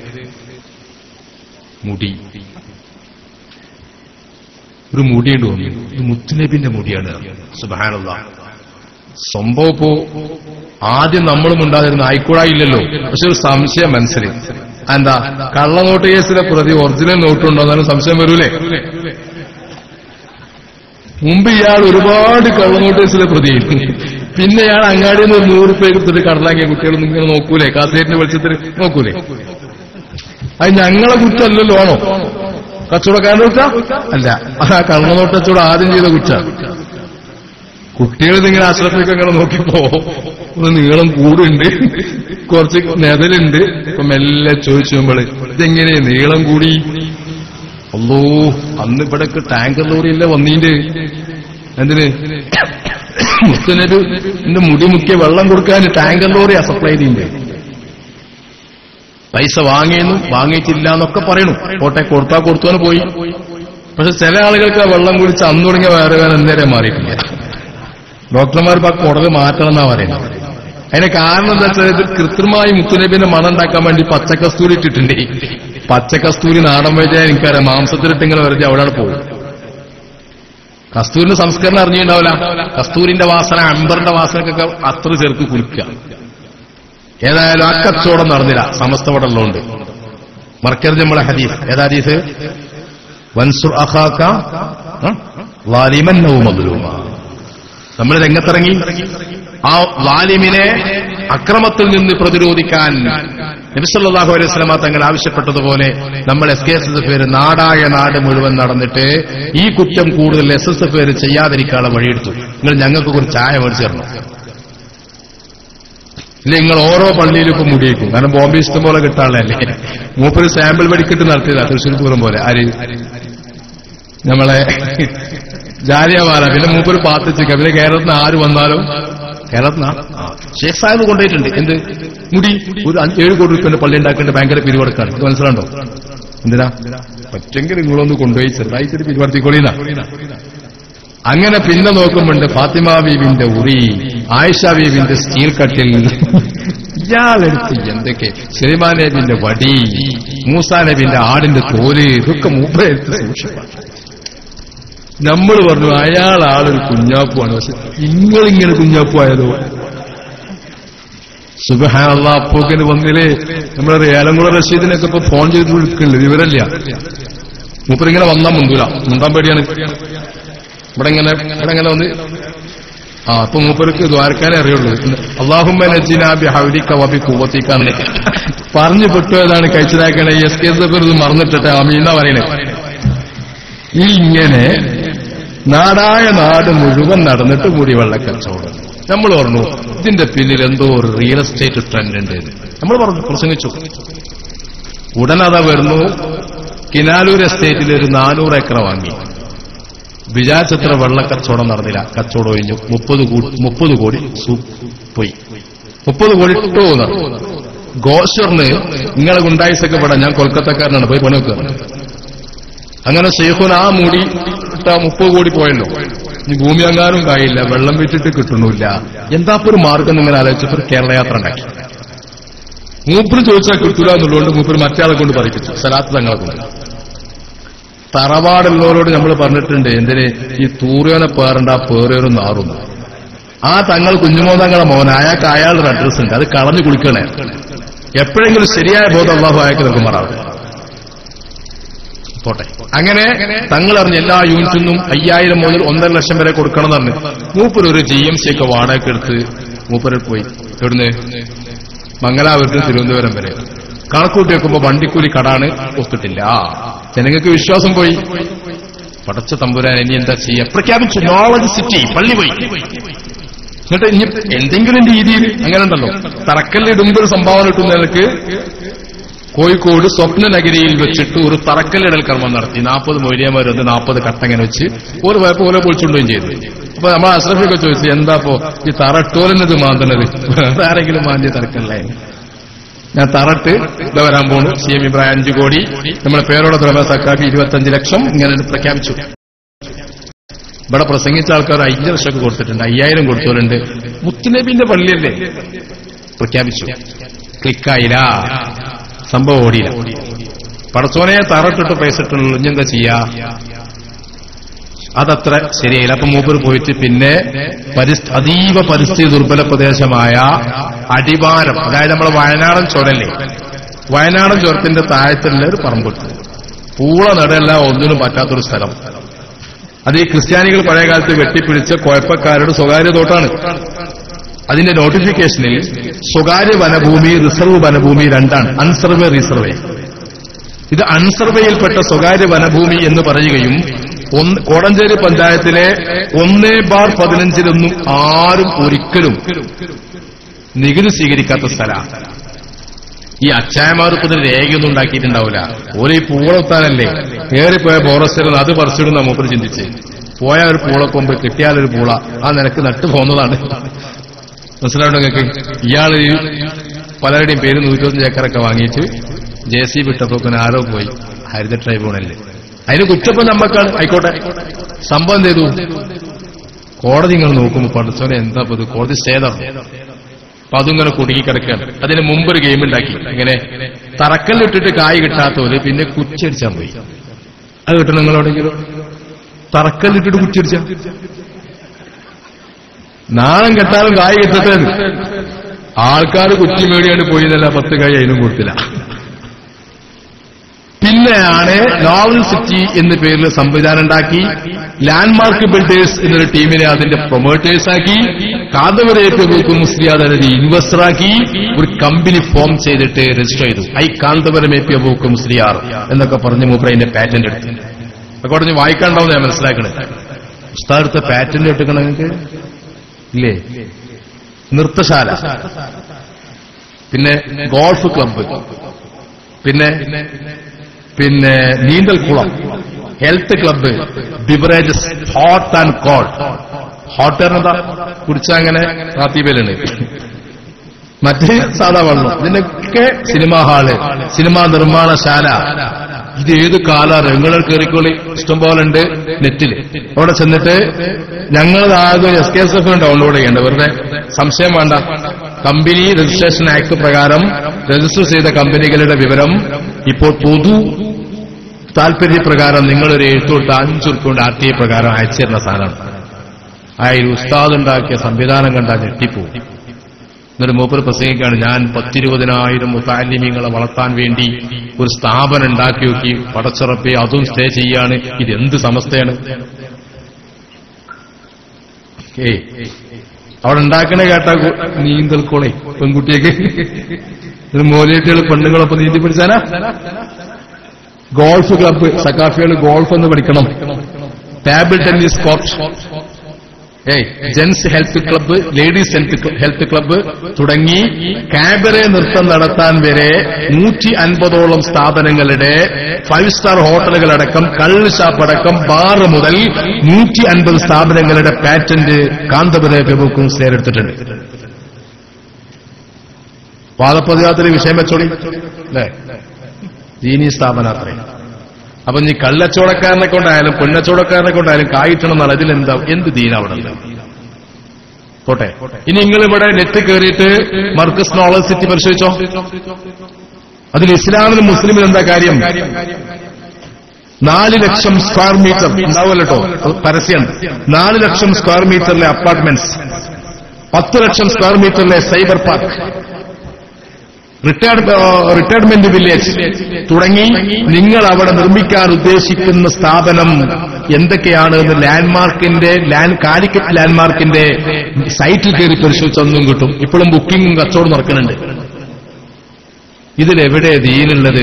Speaker 1: മുടി ഒരു മുടിയുണ്ട് തോന്നുന്നു ഇത് മുത്തുനബിന്റെ മുടിയാണ് സുബാനുള്ള സംഭവം ഇപ്പോ ആദ്യം നമ്മളും ഉണ്ടാതിരുന്ന ആയിക്കൂടായില്ലല്ലോ പക്ഷെ ഒരു സംശയം മനസ്സിൽ എന്താ കള്ളനോട്ട് കേസിലെ പ്രതി ഒറിജിനൽ നോട്ടുണ്ടോ എന്നാലും സംശയം വരൂലേ മുമ്പ് ഇയാൾ ഒരുപാട് കള്ളനോട്ട് കേസിലെ പ്രതിയായിരുന്നു പിന്നെ ഇയാൾ അങ്ങാടിയിൽ നിന്ന് ഒരു നൂറ് പേര് എടുത്തിട്ട് കടലാങ്ങിയ കുട്ടികളൊന്നും ഇങ്ങനെ നോക്കൂലേ കാസേറ്റിന്റെ വെളിച്ചത്തിൽ നോക്കൂലേ അത് ഞങ്ങളെ കുറ്റമല്ലല്ലോ ആണോ കച്ചവടക്കാരന്റെ കുറ്റ അല്ല ആ കള്ളനോട്ട് കച്ചവടം ആദ്യം ചെയ്ത കുറ്റ കുട്ടികൾ നിങ്ങൾ ആശ്രമത്തിലേക്ക് അങ്ങനെ നോക്കിയപ്പോ ഒന്ന് നീളം കൂടുണ്ട് കുറച്ച് നെതലുണ്ട് ഇപ്പൊ മെല്ലെ ചോദിച്ചു നമ്മള് ഇതെങ്ങനെ നീളം കൂടി അല്ലോ അന്ന് ഇവിടൊക്കെ ടാങ്കർ ലോറിയല്ലേ വന്നീന്റെ എന്തിന് മുത്തനബി എന്റെ മുടി മുക്കിയ വെള്ളം കൊടുക്കാൻ ടാങ്കർ ലോറിയാ സപ്ലൈ ചെയ്യുന്നത് പൈസ വാങ്ങിയെന്നും വാങ്ങിയിട്ടില്ല എന്നൊക്കെ പറയണു കോട്ടെ കൊടുത്താ കൊടുത്തോന്ന് പോയി പക്ഷെ ചില ആളുകൾക്ക് ആ വെള്ളം കുടിച്ച് അന്ന് തുടങ്ങിയ വയറുവേദന എന്നേരെ മാറിയിട്ടില്ല ഡോക്ടർമാർ ഇപ്പൊ ആ കുടല് മാറ്റണം എന്നാ പറയുന്നത് അതിന് കാരണം എന്താ വെച്ചാൽ ഇത് കൃത്രിമമായി മുത്തുനബിന്റെ മണം ഉണ്ടാക്കാൻ വേണ്ടി പച്ചക്കസ്തൂരി ഇട്ടിട്ടുണ്ട് പച്ചക്കസ്തൂരി നാടൻ വൈദ്യ എനിക്കറിയാം മാംസത്തിലിട്ട് ഇങ്ങനെ വെറുതെ അവിടെയാണ് പോകും കസ്തൂരിന്റെ സംസ്കരണം അറിഞ്ഞിട്ടുണ്ടാവില്ല കസ്തൂരിന്റെ വാസന അമ്പറിന്റെ വാസനക്കൊക്കെ അത്ര ചേർത്ത് കുളിക്കുക ഏതായാലും ആ കച്ചവടം നടന്നില്ല സമസ്ത ഇവിടെ ഉള്ളതുകൊണ്ട് മറക്കരുത് നമ്മളെ ഹദീസ് ഏതാ ഹദീസ് വൻസുർ അഖാക്ക വാലിമന്നവും മധുരൂമ നമ്മൾ രംഗത്തിറങ്ങി ആ വാലിമിനെ അക്രമത്തിൽ നിന്ന് പ്രതിരോധിക്കാൻ നബിസല്ലാഹു അലൈഹി സ്വലമ തങ്ങൾ ആവശ്യപ്പെട്ടതുപോലെ നമ്മൾ എസ് കെ എസ് എസ് പേര് നാടായ നാട് മുഴുവൻ നടന്നിട്ട് ഈ കുറ്റം കൂടുതൽ എസ് എസ് എഫ് പേര് ചെയ്യാതിരിക്കാനുള്ള വഴിയെടുത്തു നിങ്ങൾ ഞങ്ങൾക്ക് ഒരു ചായ മേടിച്ചു തരണം ഇല്ല നിങ്ങൾ ഓരോ പള്ളിയിലും ഇപ്പൊ മുടിയേക്കും കാരണം ബോംബെ ഇഷ്ടം പോലെ കിട്ടാനുള്ളതല്ലേ മൂപ്പര് സാമ്പിൾ വെടിക്കെട്ട് നടത്തിയതാ തൃശ്ശൂർ പൂരം പോലെ ആര് നമ്മളെ ജാലിയവാല പിന്നെ മൂപ്പര് പാത്തിച്ചേക്ക പിന്നെ കേരളത്തിന് ആര് വന്നാലും കേരളത്തിന് ഷേഖ് സാഹിബ് കൊണ്ടുപോയിട്ടുണ്ട് എന്ത് മുടി ഒരു അഞ്ച് ഏഴ് കോടി റുപ്യന്റെ പള്ളി ഉണ്ടാക്കേണ്ട ഭയങ്കര പിരിവെടുക്കാണ് ഇത് മനസ്സിലുണ്ടോ എന്തിനാ പറ്റെങ്കിൽ നിങ്ങളൊന്ന് കൊണ്ടുപോയി ചെറുതായിട്ടൊരു പിരിവർത്തിക്കൊള്ളിനാ അങ്ങനെ പിന്നെ നോക്കുമ്പോണ്ട് ഫാത്തിമ ബീബിന്റെ ഉറി ആയിഷ ബീബിന്റെ സ്റ്റീൽ കട്ടിൽ ഇയാളെടുത്ത് എന്തൊക്കെ സുലൈമാൻ നബിന്റെ വടി മൂസാ നബിന്റെ ആടിന്റെ തോല് ഇതൊക്കെ മൂപ്പരെടുത്ത് സൂക്ഷിപ്പാണ് നമ്മൾ പറഞ്ഞു അയാൾ ആളൊരു കുഞ്ഞാപ്പുമാണ് പക്ഷെ നിങ്ങളിങ്ങനെ കുഞ്ഞാപ്പുമായതോ സുബഹാനുള്ള അപ്പോക്കിന് വന്നില്ലേ നമ്മുടെ ഏലംകുള റഷീദിനൊക്കെ ഇപ്പൊ ഫോൺ ചെയ്ത് വിളിക്കുന്നുണ്ട് വിവരമില്ല മൂപ്പരിങ്ങനെ വന്നാ മുന്തൂല മുണ്ടാൻ പേടിയാണ് ഇവിടെ ഇങ്ങനെ ഇവിടെ ഇങ്ങനെ വന്ന് ആ അപ്പൊ മൂപ്പർക്ക് ദ്വാരക്കാനേ അറിയുള്ളൂ അള്ളാഹുമ്മ നജീനാബി ഹൗലിക്ക വബി കൂവത്തിക്കാന്ന് പറഞ്ഞു പെട്ടുപോയതാണ് കഴിച്ചതാക്കണേ എസ് കെ ഇത് മറന്നിട്ടെ അമീന്ന പറയണേ ഈ ഇങ്ങനെ നാടായ നാട് മുഴുവൻ നടന്നിട്ട് മുടി വെള്ളക്കച്ചവടം നമ്മൾ പറഞ്ഞു ഇതിന്റെ പിന്നിൽ എന്തോ ഒരു റിയൽ എസ്റ്റേറ്റ് ട്രെൻഡ് ഉണ്ട് നമ്മൾ പറഞ്ഞു പ്രസംഗിച്ചു ഉടൻ അതാ വരുന്നു കിനാലൂർ എസ്റ്റേറ്റിൽ ഒരു നാനൂറ് ഏക്കർ വാങ്ങി വിചാരിച്ചത്ര വെള്ളക്കച്ചവടം നടന്നില്ല കച്ചവടം ഒഴിഞ്ഞു മുപ്പത് മുപ്പത് കോടി സൂ- പോയി മുപ്പത് കോടി ഇട്ടോ നടന്നു ഗോഷറിന് നിങ്ങളെ ഗുണ്ടായിസൊക്കെ ഇവിടെ ഞാൻ കൊൽക്കത്തക്കാരനാണ് പോയി പണി വെക്കുക അങ്ങനെ ഷെയ്ഖുൻ ആ മൂടി ഇട്ട മുപ്പത് കോടി പോയല്ലോ ഇനി ഭൂമി അങ്ങാനും കായില്ല വെള്ളം വിറ്റിട്ട് കിട്ടണില്ല എന്താ ഇപ്പൊ ഒരു മാർഗം നിങ്ങൾ ആലോചിച്ചപ്പോൾ കേരള യാത്ര ഉണ്ടാക്കി മൂപ്പര് ചോദിച്ചാൽ കിട്ടൂല എന്നുള്ളതുകൊണ്ട് മൂപ്പര് മറ്റേ കൊണ്ട് പറയിപ്പിച്ചു സലാത്ത് തങ്ങളെ കൊണ്ട് തറവാടുള്ളവരോട് നമ്മൾ പറഞ്ഞിട്ടുണ്ട് എന്തിന് ഈ തൂറിയോനെ പേറണ്ട പേറിയൊരു നാറുന്നു ആ തങ്ങൾ കുഞ്ഞുമോ തങ്ങളെ മോൻ അയാൾക്ക് അയാളുടെ അഡ്രസ് ഉണ്ട് അത് കളഞ്ഞു കുളിക്കണേ എപ്പോഴെങ്കിലും ശരിയായ ബോധം അള്ളാഹു അയാൾക്ക് നിൽക്കുമാറാവും പോട്ടെ അങ്ങനെ തങ്ങൾ അറിഞ്ഞ എല്ലാ യൂണിറ്റിൽ നിന്നും അയ്യായിരം മുതൽ ഒന്നര ലക്ഷം വരെ കൊടുക്കണം എന്ന് പറഞ്ഞു മൂപ്പർ ഒരു ജി എം സി ഒക്കെ വാടക എടുത്ത് മൂപ്പരിൽ പോയി എവിടുന്ന് മംഗലാപുരത്ത് തിരുവനന്തപുരം വരെ കണക്കൂട്ടി വെക്കുമ്പോ വണ്ടിക്കൂലി കടാണ് ഒത്തിട്ടില്ല ജനങ്ങൾക്ക് വിശ്വാസം പോയി പടച്ച തമ്പുരാൻ ഇനി എന്താ ചെയ്യാ പ്രഖ്യാപിച്ചു നോളജ് സിറ്റി പള്ളി പോയി എന്നിട്ട് ഇനി എന്തെങ്കിലും രീതിയിൽ അങ്ങനെ ഉണ്ടല്ലോ തറക്കല്ലിടുമ്പോൾ ഒരു സംഭാവന കിട്ടുന്ന നിലക്ക് കോഴിക്കോട് സ്വപ്നനഗരിയിൽ വെച്ചിട്ട് ഒരു തറക്കല്ലിടൽ കർമ്മം നടത്തി നാൽപ്പത് മൊയ്ലിയന്മാർ വന്ന് നാൽപ്പത് കട്ടങ്ങനെ വെച്ച് ഒരു പോയപ്പോ ഓരോ പൊളിച്ചുകൊണ്ടുകയും ചെയ്തു അപ്പൊ നമ്മൾ അഷ്റഫൊക്കെ ചോദിച്ചു എന്താപ്പോ ഈ തറട്ടോലെന്നത് മാന്തണത് വേറെ ആരെങ്കിലും മാന്തിയ തറക്കല്ലേ ഞാൻ തറട്ട് ഇതാ വരാൻ പോണു സി എം ഇബ്രാഹിം അഞ്ചു കോടി നമ്മളെ പേരോടെ ദ്രവ സക്കാഫി ഇരുപത്തഞ്ച് ലക്ഷം ഇങ്ങനെ പ്രഖ്യാപിച്ചു ഇവിടെ പ്രസംഗിച്ച ആൾക്കാർ അഞ്ച് ലക്ഷമൊക്കെ കൊടുത്തിട്ടുണ്ട് അയ്യായിരം കൊടുത്തവരുണ്ട് മുത്തുനബിന്റെ പള്ളിയല്ലേ പ്രഖ്യാപിച്ചു ക്ലിക്കായില്ല സംഭവം ഓടിയില്ല പടച്ചോനെ തറട്ടിട്ട് പൈസ ഇട്ടുള്ളൂ ഇനി എന്താ ചെയ്യാ അതത്ര ശരിയായില്ല അപ്പൊ മൂപ്പർ പോയിട്ട് പിന്നെ പരിസ്ഥ- അതീവ പരിസ്ഥിതി ദുർബല പ്രദേശമായ അടിവാരം അതായത് നമ്മളെ വയനാടൻ ചുരല്ലേ വയനാടൻ ചുരത്തിന്റെ താഴത്തുള്ള ഒരു പറമ്പ് പൂള നടയല്ല ഒന്നിനും പറ്റാത്തൊരു സ്ഥലം അത് ഈ ക്രിസ്ത്യാനികൾ പഴയ കാലത്ത് വെട്ടിപ്പിടിച്ച കുഴപ്പക്കാരുടെ സ്വകാര്യ തോട്ടാണ് അതിന്റെ നോട്ടിഫിക്കേഷനിൽ സ്വകാര്യ വനഭൂമി റിസർവ് വനഭൂമി രണ്ടാണ് അൺസർവേ റിസർവേ ഇത് അൺസർവേയിൽപ്പെട്ട സ്വകാര്യ വനഭൂമി എന്ന് പറയുകയും ഒന്ന് കോടഞ്ചേരി പഞ്ചായത്തിലെ ഒന്നേ ബാർ പതിനഞ്ചിലൊന്നും ആരും ഒരിക്കലും നികുതി സ്വീകരിക്കാത്ത സ്ഥലമാണ് ഈ അച്ചായമാർക്ക് ഇതിന് രേഖയൊന്നും ഉണ്ടാക്കിയിട്ടുണ്ടാവില്ല ഓരോ ഈ പൂളത്താനല്ലേ ഏറിപ്പോയ ഫോറസ്റ്റിൽ അത് പറിച്ചിടുന്ന മൂപ്പർ ചിന്തിച്ച് പോയ ഒരു പൂളക്കൊമ്പ് കിട്ടിയാലൊരു പൂള ആ നിനക്ക് നട്ടു പോകുന്നതാണ് മനസ്സിലാവുണ്ടോ നിങ്ങൾക്ക് ഇയാൾ ഈ പലരുടെയും പേര് നൂറ്റൊന്ന് ഏക്കറൊക്കെ വാങ്ങിയിട്ട് ജെ സി വിട്ടപ്പോ ആരോ പോയി ഹരിത ട്രൈബ്യൂണലിൽ അതിന് കുറ്റപ്പം നമ്മക്കാണ് ആയിക്കോട്ടെ സംഭവം ചെയ്തു കോടതി ഇങ്ങനെ നോക്കുമ്പോ പഠിച്ചോനെ എന്താ ഇപ്പൊ ഇത് കോടതി സ്റ്റേ തന്നു അപ്പൊ അതിങ്ങനെ കുടുങ്ങി കിടക്കുകയാണ് അതിന് മുമ്പ് ഒരു ഗെയിം ഉണ്ടാക്കി ഇങ്ങനെ തറക്കല്ലിട്ടിട്ട് കായ് കിട്ടാത്തവര് പിന്നെ കുച്ചടിച്ചാൻ പോയി അത് കിട്ടണം നിങ്ങളെവിടെങ്കിലും തറക്കല്ലിട്ടിട്ട് കുച്ചടിച്ച നാണം കെട്ടാലും കായ് കിട്ടട്ടെ ആൾക്കാർ കുറ്റി മേടിയാണ്ട് പോയി എന്നല്ല പത്ത് കായ് അതിനും കൊടുത്തില്ല പിന്നെയാണ് നോവൽ സിറ്റി എന്ന പേരിൽ സംവിധാനം ഉണ്ടാക്കി ലാൻഡ്മാർക്ക് ബിൽഡേഴ്സ് എന്നൊരു ടീമിനെ അതിന്റെ പ്രൊമോട്ടേഴ്സ് ആക്കി കാന്തവരേറ്റ് മുസ്ലിയാദ് അതിന്റെ ഇൻവെസ്റ്ററാക്കി ഒരു കമ്പനി ഫോം ചെയ്തിട്ട് രജിസ്റ്റർ ചെയ്തു ഐ കാന്തവരം എ പി അബൂക്ക് മുസ്ലിയാർ എന്നൊക്കെ പറഞ്ഞ് മൂപ്പർ അതിന്റെ പാറ്റന്റ് എടുത്തു അതൊക്കെ പറഞ്ഞ് വായിക്കാണ്ടാവും ഞാൻ മനസ്സിലാക്കണേ ഉസ്താദത്തെ പാറ്റന്റ് എടുക്കണം നിങ്ങൾക്ക് ഇല്ലേ നൃത്തശാല പിന്നെ ഗോൾഫ് ക്ലബ്ബ് പിന്നെ പിന്നെ നീന്തൽ കുളം health club beverages hot and cold hot എന്താ കുടിച്ചാ അങ്ങനെ റാത്തീബയിലുണ്ട് മറ്റേ സാധാ വെള്ളം ഇതിനൊക്കെ സിനിമാ ഹാള് സിനിമാ നിർമ്മാണശാല ഇത് ഏത് കാലാണ് നിങ്ങൾ കയറിക്കോളി ഇഷ്ടംപോലെ ഉണ്ട് നെറ്റിൽ അവിടെ ചെന്നിട്ട് ഞങ്ങൾ ആകെ S K S F download ചെയ്യേണ്ട വെറുതെ സംശയം വേണ്ട കമ്പനി രജിസ്ട്രേഷൻ ആക്ട് പ്രകാരം രജിസ്റ്റർ ചെയ്ത കമ്പനികളുടെ വിവരം ഇപ്പോൾ പൊതു താല്പര്യപ്രകാരം നിങ്ങളൊരു എഴുത്തുകൊണ്ട് അഞ്ചു റുപ്യ ആർ ടി ഐ പ്രകാരം അയച്ചിരുന്ന സാധനമാണ് ആ ഒരു ഉസ്താദ് ഉണ്ടാക്കിയ സംവിധാനം കണ്ടാൽ ഞെട്ടിപ്പോവും എന്നിട്ട് മൂപ്പർ പ്രസംഗിക്കുകയാണ് ഞാൻ പത്തിരുപതിനായിരം മുത്താലിമീങ്ങളെ വളർത്താൻ വേണ്ടി ഒരു സ്ഥാപനം ഉണ്ടാക്കി നോക്കി പടച്ചുറപ്പി അതും സ്റ്റേ ചെയ്യാണ് ഇതെന്ത് സമസ്തയാണ് ഏയ് അവിടെ ഉണ്ടാക്കണ കേട്ടാ കു- നീന്തൽക്കോളെ പെൺകുട്ടിയൊക്കെ ഒരു മോലിയറ്റുകൾ പെണ്ണുങ്ങളൊപ്പം നീന്തി പിടിച്ചാനാ ഗോൾഫ് ക്ലബ്ബ് സക്കാഫികൾ ഗോൾഫ് എന്ന് പഠിക്കണം ടേബിൾ ടെന്നീസ് കോർട്ട് ഏയ് gents health club ladies health health club തുടങ്ങി കാബറെ നൃത്തം നടത്താൻ വരെ നൂറ്റി അൻപതോളം സ്ഥാപനങ്ങളുടെ ഫൈവ് സ്റ്റാർ ഹോട്ടലുകളടക്കം കള്ള് ഷാപ്പ് അടക്കം ബാർ മുതൽ നൂറ്റി അൻപത് സ്ഥാപനങ്ങളുടെ പാറ്റന്റ് കാന്തപുര ബുക്കും എടുത്തിട്ടുണ്ട് പാദപതിയാത്രി വിഷയം വെച്ചോളി അല്ലേ ദീനി സ്ഥാപനാത്രേ അപ്പൊ നീ കള്ളച്ചോടക്കാരനെ കൊണ്ടായാലും പൊന്നച്ചോടക്കാരനെ കൊണ്ടായാലും കായിട്ടണം എന്നാൽ അതിലെന്താ എന്ത് ദീനാവിടെ പോട്ടെ ഇനി നിങ്ങൾ ഇവിടെ നെറ്റ് കയറിയിട്ട് മർക്കസ് നോളജ് സിറ്റി പരിശോധിച്ചോ അതിൽ ഇസ്ലാമിനും മുസ്ലിമിനും എന്താ കാര്യം നാല് ലക്ഷം സ്ക്വയർ മീറ്റർ ഉണ്ടാവുമല്ലോ പരസ്യം നാല് ലക്ഷം സ്ക്വയർ മീറ്ററിലെ അപ്പാർട്ട്മെന്റ്സ് പത്ത് ലക്ഷം സ്ക്വയർ മീറ്ററിലെ cyber park retired retirement village തുടങ്ങി നിങ്ങൾ അവിടെ നിർമ്മിക്കാൻ ഉദ്ദേശിക്കുന്ന സ്ഥാപനം എന്തൊക്കെയാണ് എന്ന് ലാൻഡ്മാർക്കിന്റെ ലാൻഡ് കാലിക്കറ്റ് ലാൻഡ്മാർക്കിന്റെ സൈറ്റിൽ കയറി പരിശോധിച്ചൊന്നും കിട്ടും ഇപ്പോഴും ബുക്കിംഗും കച്ചവടം നടക്കുന്നുണ്ട് ഇതിലെവിടെ ദീനുള്ളത്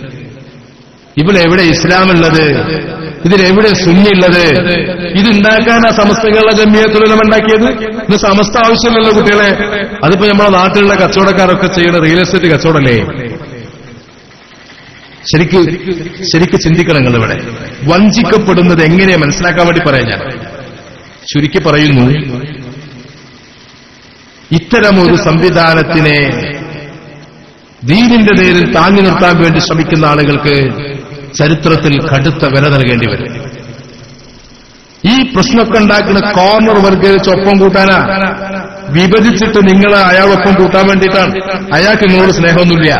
Speaker 1: ഇവിടെ ഇസ്ലാമുള്ളത് ഇതിലെവിടെ സുന്നിയുള്ളത് ഇതുണ്ടാക്കാൻ ആ സമസ്തകളുടെ ജമ്മിയത്തുലം ഉണ്ടാക്കിയത് ഇന്ന് സമസ്ത ആവശ്യമില്ലല്ലോ കുട്ടികളെ അതിപ്പോ നമ്മുടെ നാട്ടിലുള്ള കച്ചവടക്കാരൊക്കെ ചെയ്യുന്ന റിയൽ എസ്റ്റേറ്റ് കച്ചവടമല്ലേ ശരിക്ക് ശരിക്ക് ചിന്തിക്കണം നിങ്ങൾ ഇവിടെ വഞ്ചിക്കപ്പെടുന്നത് എങ്ങനെ മനസ്സിലാക്കാൻ വേണ്ടി പറയാം ഞാൻ ചുരുക്കി പറയുന്നു ഇത്തരമൊരു സംവിധാനത്തിനെ ദീനിന്റെ നേരിൽ താങ്ങി നിർത്താൻ വേണ്ടി ശ്രമിക്കുന്ന ആളുകൾക്ക് ചരിത്രത്തിൽ കടുത്ത വില നൽകേണ്ടി വരും ഈ പ്രശ്നമൊക്കെ ഉണ്ടാക്കുന്ന കോർണർ വർഗീകരിച്ച് ഒപ്പം കൂട്ടാനാ വിഭജിച്ചിട്ട് നിങ്ങൾ അയാളൊപ്പം കൂട്ടാൻ വേണ്ടിയിട്ടാണ് അയാൾക്ക് നിങ്ങളോട് സ്നേഹമൊന്നുമില്ല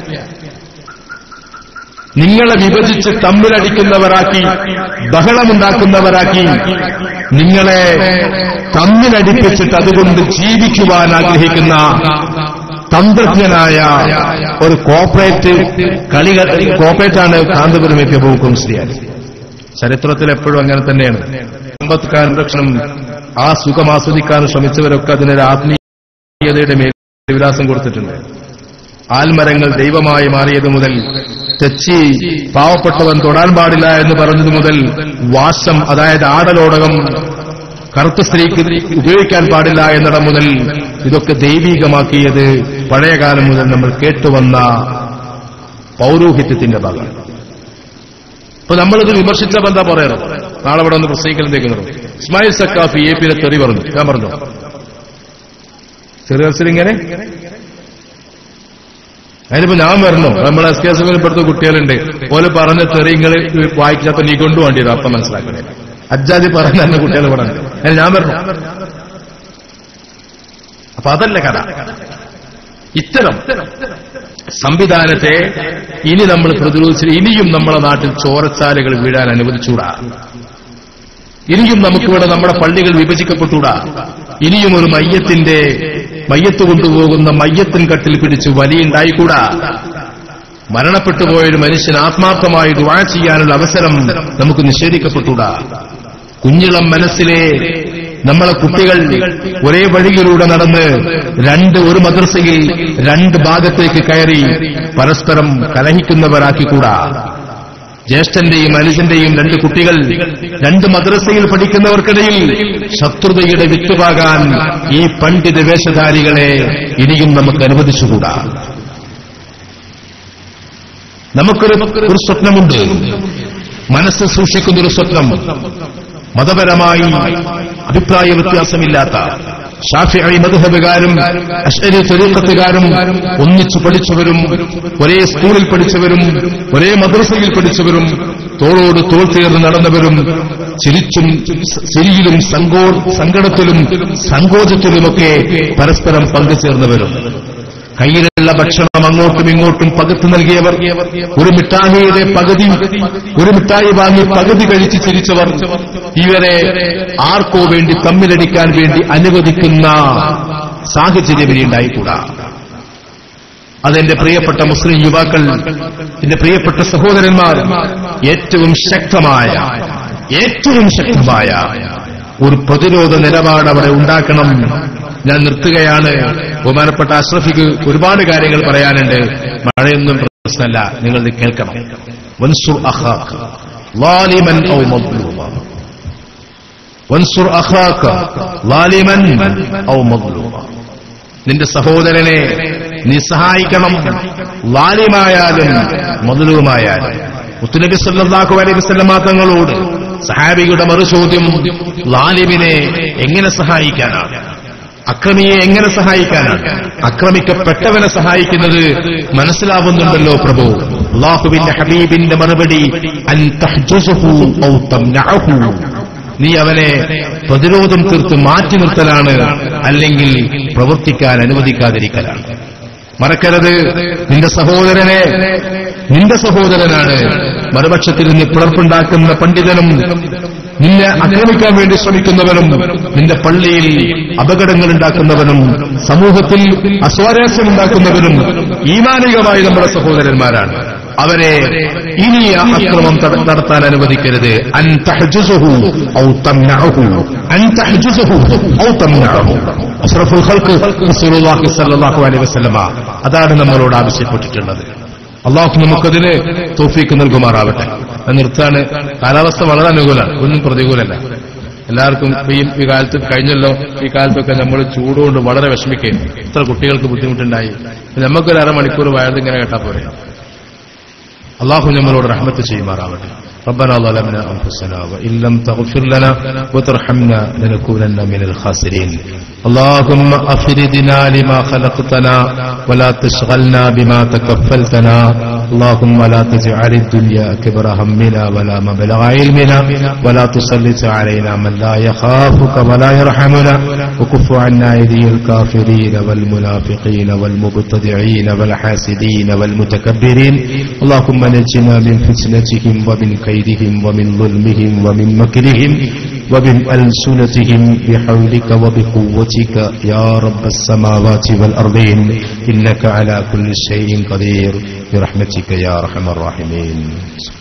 Speaker 1: നിങ്ങളെ വിഭജിച്ച് തമ്മിലടിക്കുന്നവരാക്കി ബഹളമുണ്ടാക്കുന്നവരാക്കി നിങ്ങളെ തമ്മിലടിപ്പിച്ചിട്ട് അതുകൊണ്ട് ജീവിക്കുവാൻ ആഗ്രഹിക്കുന്ന തന്ത്രജ്ഞനായ ഒരു കോപ്പറേറ്റ് കളി കോപ്പറേറ്റാണ് കാന്തപുരം എത്തിയ ബഹുക്കും ശ്രീയാനി ചരിത്രത്തിൽ എപ്പോഴും അങ്ങനെ തന്നെയാണ് സമ്പത്കാര രക്ഷണം ആ സുഖം ആസ്വദിക്കാൻ ശ്രമിച്ചവരൊക്കെ അതിനൊരു ആത്മീയതയുടെ മേൽവിലാസം കൊടുത്തിട്ടുണ്ട് ആൽമരങ്ങൾ ദൈവമായി മാറിയത് മുതൽ തെച്ചി പാവപ്പെട്ടവൻ തൊടാൻ പാടില്ല എന്ന് പറഞ്ഞത് മുതൽ വാശം അതായത് ആടലോടകം കറുത്ത സ്ത്രീക്ക് ഉപയോഗിക്കാൻ പാടില്ല എന്നിടം മുതൽ ഇതൊക്കെ ദൈവീകമാക്കിയത് പഴയകാലം മുതൽ നമ്മൾ കേട്ടുവന്ന പൗരോഹിത്യത്തിന്റെ ഭാഗമാണ് അപ്പൊ നമ്മളിത് വിമർശിച്ചപ്പോ എന്താ പറയാറ് നാളെ ഇവിടെ ഒന്ന് പ്രസംഗിക്കലെന്തേക്കുന്നത് ഇസ്മായിൽ സക്കാഫി എ പിയിലെ തെറി പറഞ്ഞു ഞാൻ പറഞ്ഞു ചെറിയ ഇങ്ങനെ അതിനിപ്പോ ഞാൻ വരണോ നമ്മൾ എസ് കെ എസ് എഫിൽ പെടുത്ത കുട്ടികളുണ്ട് ഓല് പറഞ്ഞ തെറിങ്ങൾ വായിച്ചപ്പോ നീ കൊണ്ടുപോകേണ്ടി വരും അപ്പം മനസ്സിലാക്കണേ അജ്ജാതി പറഞ്ഞ തന്നെ കുട്ടികൾ ഇവിടെ ഉണ്ട് അതിന് ഞാൻ വരണോ അപ്പൊ അതല്ല കഥ ഇത്തരം സംവിധാനത്തെ ഇനി നമ്മൾ പ്രതിരോധിച്ച് ഇനിയും നമ്മുടെ നാട്ടിൽ ചോരച്ചാലുകൾ വീഴാൻ അനുവദിച്ചൂടാ ഇനിയും നമുക്കിവിടെ നമ്മുടെ പള്ളികൾ വിഭജിക്കപ്പെട്ടൂടാ ഇനിയും ഒരു മയ്യത്തിന്റെ മയ്യത്ത് കൊണ്ടുപോകുന്ന മയ്യത്തിൻ കട്ടിൽ പിടിച്ച് വലിയുണ്ടായിക്കൂടാ മരണപ്പെട്ടു പോയൊരു മനുഷ്യൻ ആത്മാർത്ഥമായി ദുവാ ചെയ്യാനുള്ള അവസരം നമുക്ക് നിഷേധിക്കപ്പെട്ടൂടാ കുഞ്ഞിളം മനസ്സിലെ നമ്മളെ കുട്ടികൾ ഒരേ വഴിയിലൂടെ നടന്ന് രണ്ട് ഒരു മദ്രസയിൽ രണ്ട് ഭാഗത്തേക്ക് കയറി പരസ്പരം കലഹിക്കുന്നവരാക്കിക്കൂടാ ജ്യേഷ്ഠന്റെയും അനുജന്റെയും രണ്ട് കുട്ടികൾ രണ്ട് മദ്രസയിൽ പഠിക്കുന്നവർക്കിടയിൽ ശത്രുതയുടെ വിത്തുപാകാൻ ഈ പണ്ഡിത വേഷധാരികളെ ഇനിയും നമുക്ക് അനുവദിച്ചുകൂടാ നമുക്കൊരു ഒരു സ്വപ്നമുണ്ട് മനസ്സ് സൂക്ഷിക്കുന്നൊരു സ്വപ്നം മതപരമായി അഭിപ്രായ വ്യത്യാസമില്ലാത്ത ഷാഫിഅി മധുഹബുകാരും അഷ്അരി ത്വരീഖത്തുകാരും ഒന്നിച്ചു പഠിച്ചവരും ഒരേ സ്കൂളിൽ പഠിച്ചവരും ഒരേ മദ്രസയിൽ പഠിച്ചവരും തോളോട് തോൾ ചേർന്ന് നടന്നവരും ചിരിച്ചും ചിരിയിലും സങ്കോ സങ്കടത്തിലും സങ്കോചത്തിലുമൊക്കെ പരസ്പരം പങ്കുചേർന്നവരും കയ്യിലുള്ള ഭക്ഷണം അങ്ങോട്ടും ഇങ്ങോട്ടും പകുത്തു നൽകിയവർ ഒരു മിഠായിയുടെ പകുതി ഒരു മിഠായി വാങ്ങി പകുതി കഴിച്ച് ചിരിച്ചവർ ഇവരെ ആർക്കോ വേണ്ടി തമ്മിലടിക്കാൻ വേണ്ടി അനുവദിക്കുന്ന സാഹചര്യം ഇനി ഉണ്ടായിക്കൂടാ അതെന്റെ പ്രിയപ്പെട്ട മുസ്ലിം യുവാക്കൾ എന്റെ പ്രിയപ്പെട്ട സഹോദരന്മാർ ഏറ്റവും ശക്തമായ ഏറ്റവും ശക്തമായ ഒരു പ്രതിരോധ നിലപാട് അവിടെ ഉണ്ടാക്കണം ഞാൻ നിർത്തുകയാണ് ബഹുമാനപ്പെട്ട അഷ്റഫിക്ക് ഒരുപാട് കാര്യങ്ങൾ പറയാനുണ്ട് മഴയൊന്നും പ്രശ്നമല്ല നിങ്ങൾ ഇത് കേൾക്കണം വൻസുർ അഖാഖ് ലാലിമൻ ഔ മദ്ലൂമ വൻസുർ അഖാക ലാലിമൻ ഔ മദ്ലൂമ നിന്റെ സഹോദരനെ നീ സഹായിക്കണം ലാലിമായാലും മധുലുമായാലും മുത്തുനബി സല്ലല്ലാഹു അലൈഹി വസല്ലമ തങ്ങളോട് സഹാബിയുടെ മറുചോദ്യം ലാലിമിനെ എങ്ങനെ സഹായിക്കാനാണ് അക്രമിയെ എങ്ങനെ സഹായിക്കാനാണ് അക്രമിക്കപ്പെട്ടവനെ സഹായിക്കുന്നത് മനസ്സിലാവുന്നുണ്ടല്ലോ പ്രഭു അള്ളാഹുവിന്റെ ഹബീബിന്റെ മറുപടി അൻ തഹ്ജുസുഹു ഔ തംനഅഹു നീ അവനെ പ്രതിരോധം തീർത്ത് മാറ്റി നിർത്തലാണ് അല്ലെങ്കിൽ പ്രവർത്തിക്കാൻ അനുവദിക്കാതിരിക്കലാണ് മറക്കരുത് നിന്റെ സഹോദരനെ നിന്റെ സഹോദരനാണ് മറുപക്ഷത്തിൽ നിന്ന് പിളർപ്പുണ്ടാക്കുന്ന പണ്ഡിതനും നിന്നെ ആക്രമിക്കാൻ വേണ്ടി ശ്രമിക്കുന്നവനും നിന്റെ പള്ളിയിൽ അപകടങ്ങൾ ഉണ്ടാക്കുന്നവനും സമൂഹത്തിൽ അസ്വാരസ്യം ഉണ്ടാക്കുന്നവനും ഈമാനികമായി നമ്മുടെ സഹോദരന്മാരാണ് അവരെ ഇനി ആ അക്രമം തട- നടത്താൻ അനുവദിക്കരുത് അൻ തഹ്ജുസുഹു ഔ തംനഅഹു അൻ തഹ്ജുസുഹു ഔ തംനഅഹു അഷ്റഫുൽ ഖൽഖ് റസൂലുള്ളാഹി സ്വല്ലല്ലാഹു അലൈഹി വസല്ലമ അതാണ് നമ്മളോട് ആവശ്യപ്പെട്ടിട്ടുള്ളത് അള്ളാഹു നമുക്കതിന് തോഫീക്ക് നൽകുമാറാവട്ടെ അത് നിർത്താണ് കാലാവസ്ഥ വളരെ അനുകൂലമാണ് ഒന്നും പ്രതികൂലല്ല എല്ലാവർക്കും ഇപ്പൊ ഈ ഈ കാലത്ത് കഴിഞ്ഞല്ലോ ഈ കാലത്തൊക്കെ നമ്മൾ ചൂടുകൊണ്ട് വളരെ വിഷമിക്കുകയും ഇത്ര കുട്ടികൾക്ക് ബുദ്ധിമുട്ടുണ്ടായി നമുക്കൊരു അരമണിക്കൂർ വയത് ഇങ്ങനെ കേട്ടാ പോരെ അള്ളാഹു നമ്മളോട് റഹ്മത്ത് ചെയ്യുമാറാവട്ടെ ربنا ظلمنا أنفسنا وإن لم تغفر لنا وترحمنا لنكونن من الخاسرين اللهم أفردنا لما خلقتنا ولا تشغلنا بما تكفلتنا اللهم لا تجعل الدنيا كبر همنا ولا مبلغ علمنا ولا تسلط علينا من لا يخافك ولا يرحمنا وكف عنا أيدي الكافرين والمنافقين والمبتدعين والحاسدين والمتكبرين اللهم نجنا من فتنتهم ومن كيدهم ومن ظلمهم ومن مكرهم ومن ألسنتهم بحولك وبقوتك يا رب السماوات والأرضين إنك على كل شيء قدير برحمتك يا أرحم الراحمين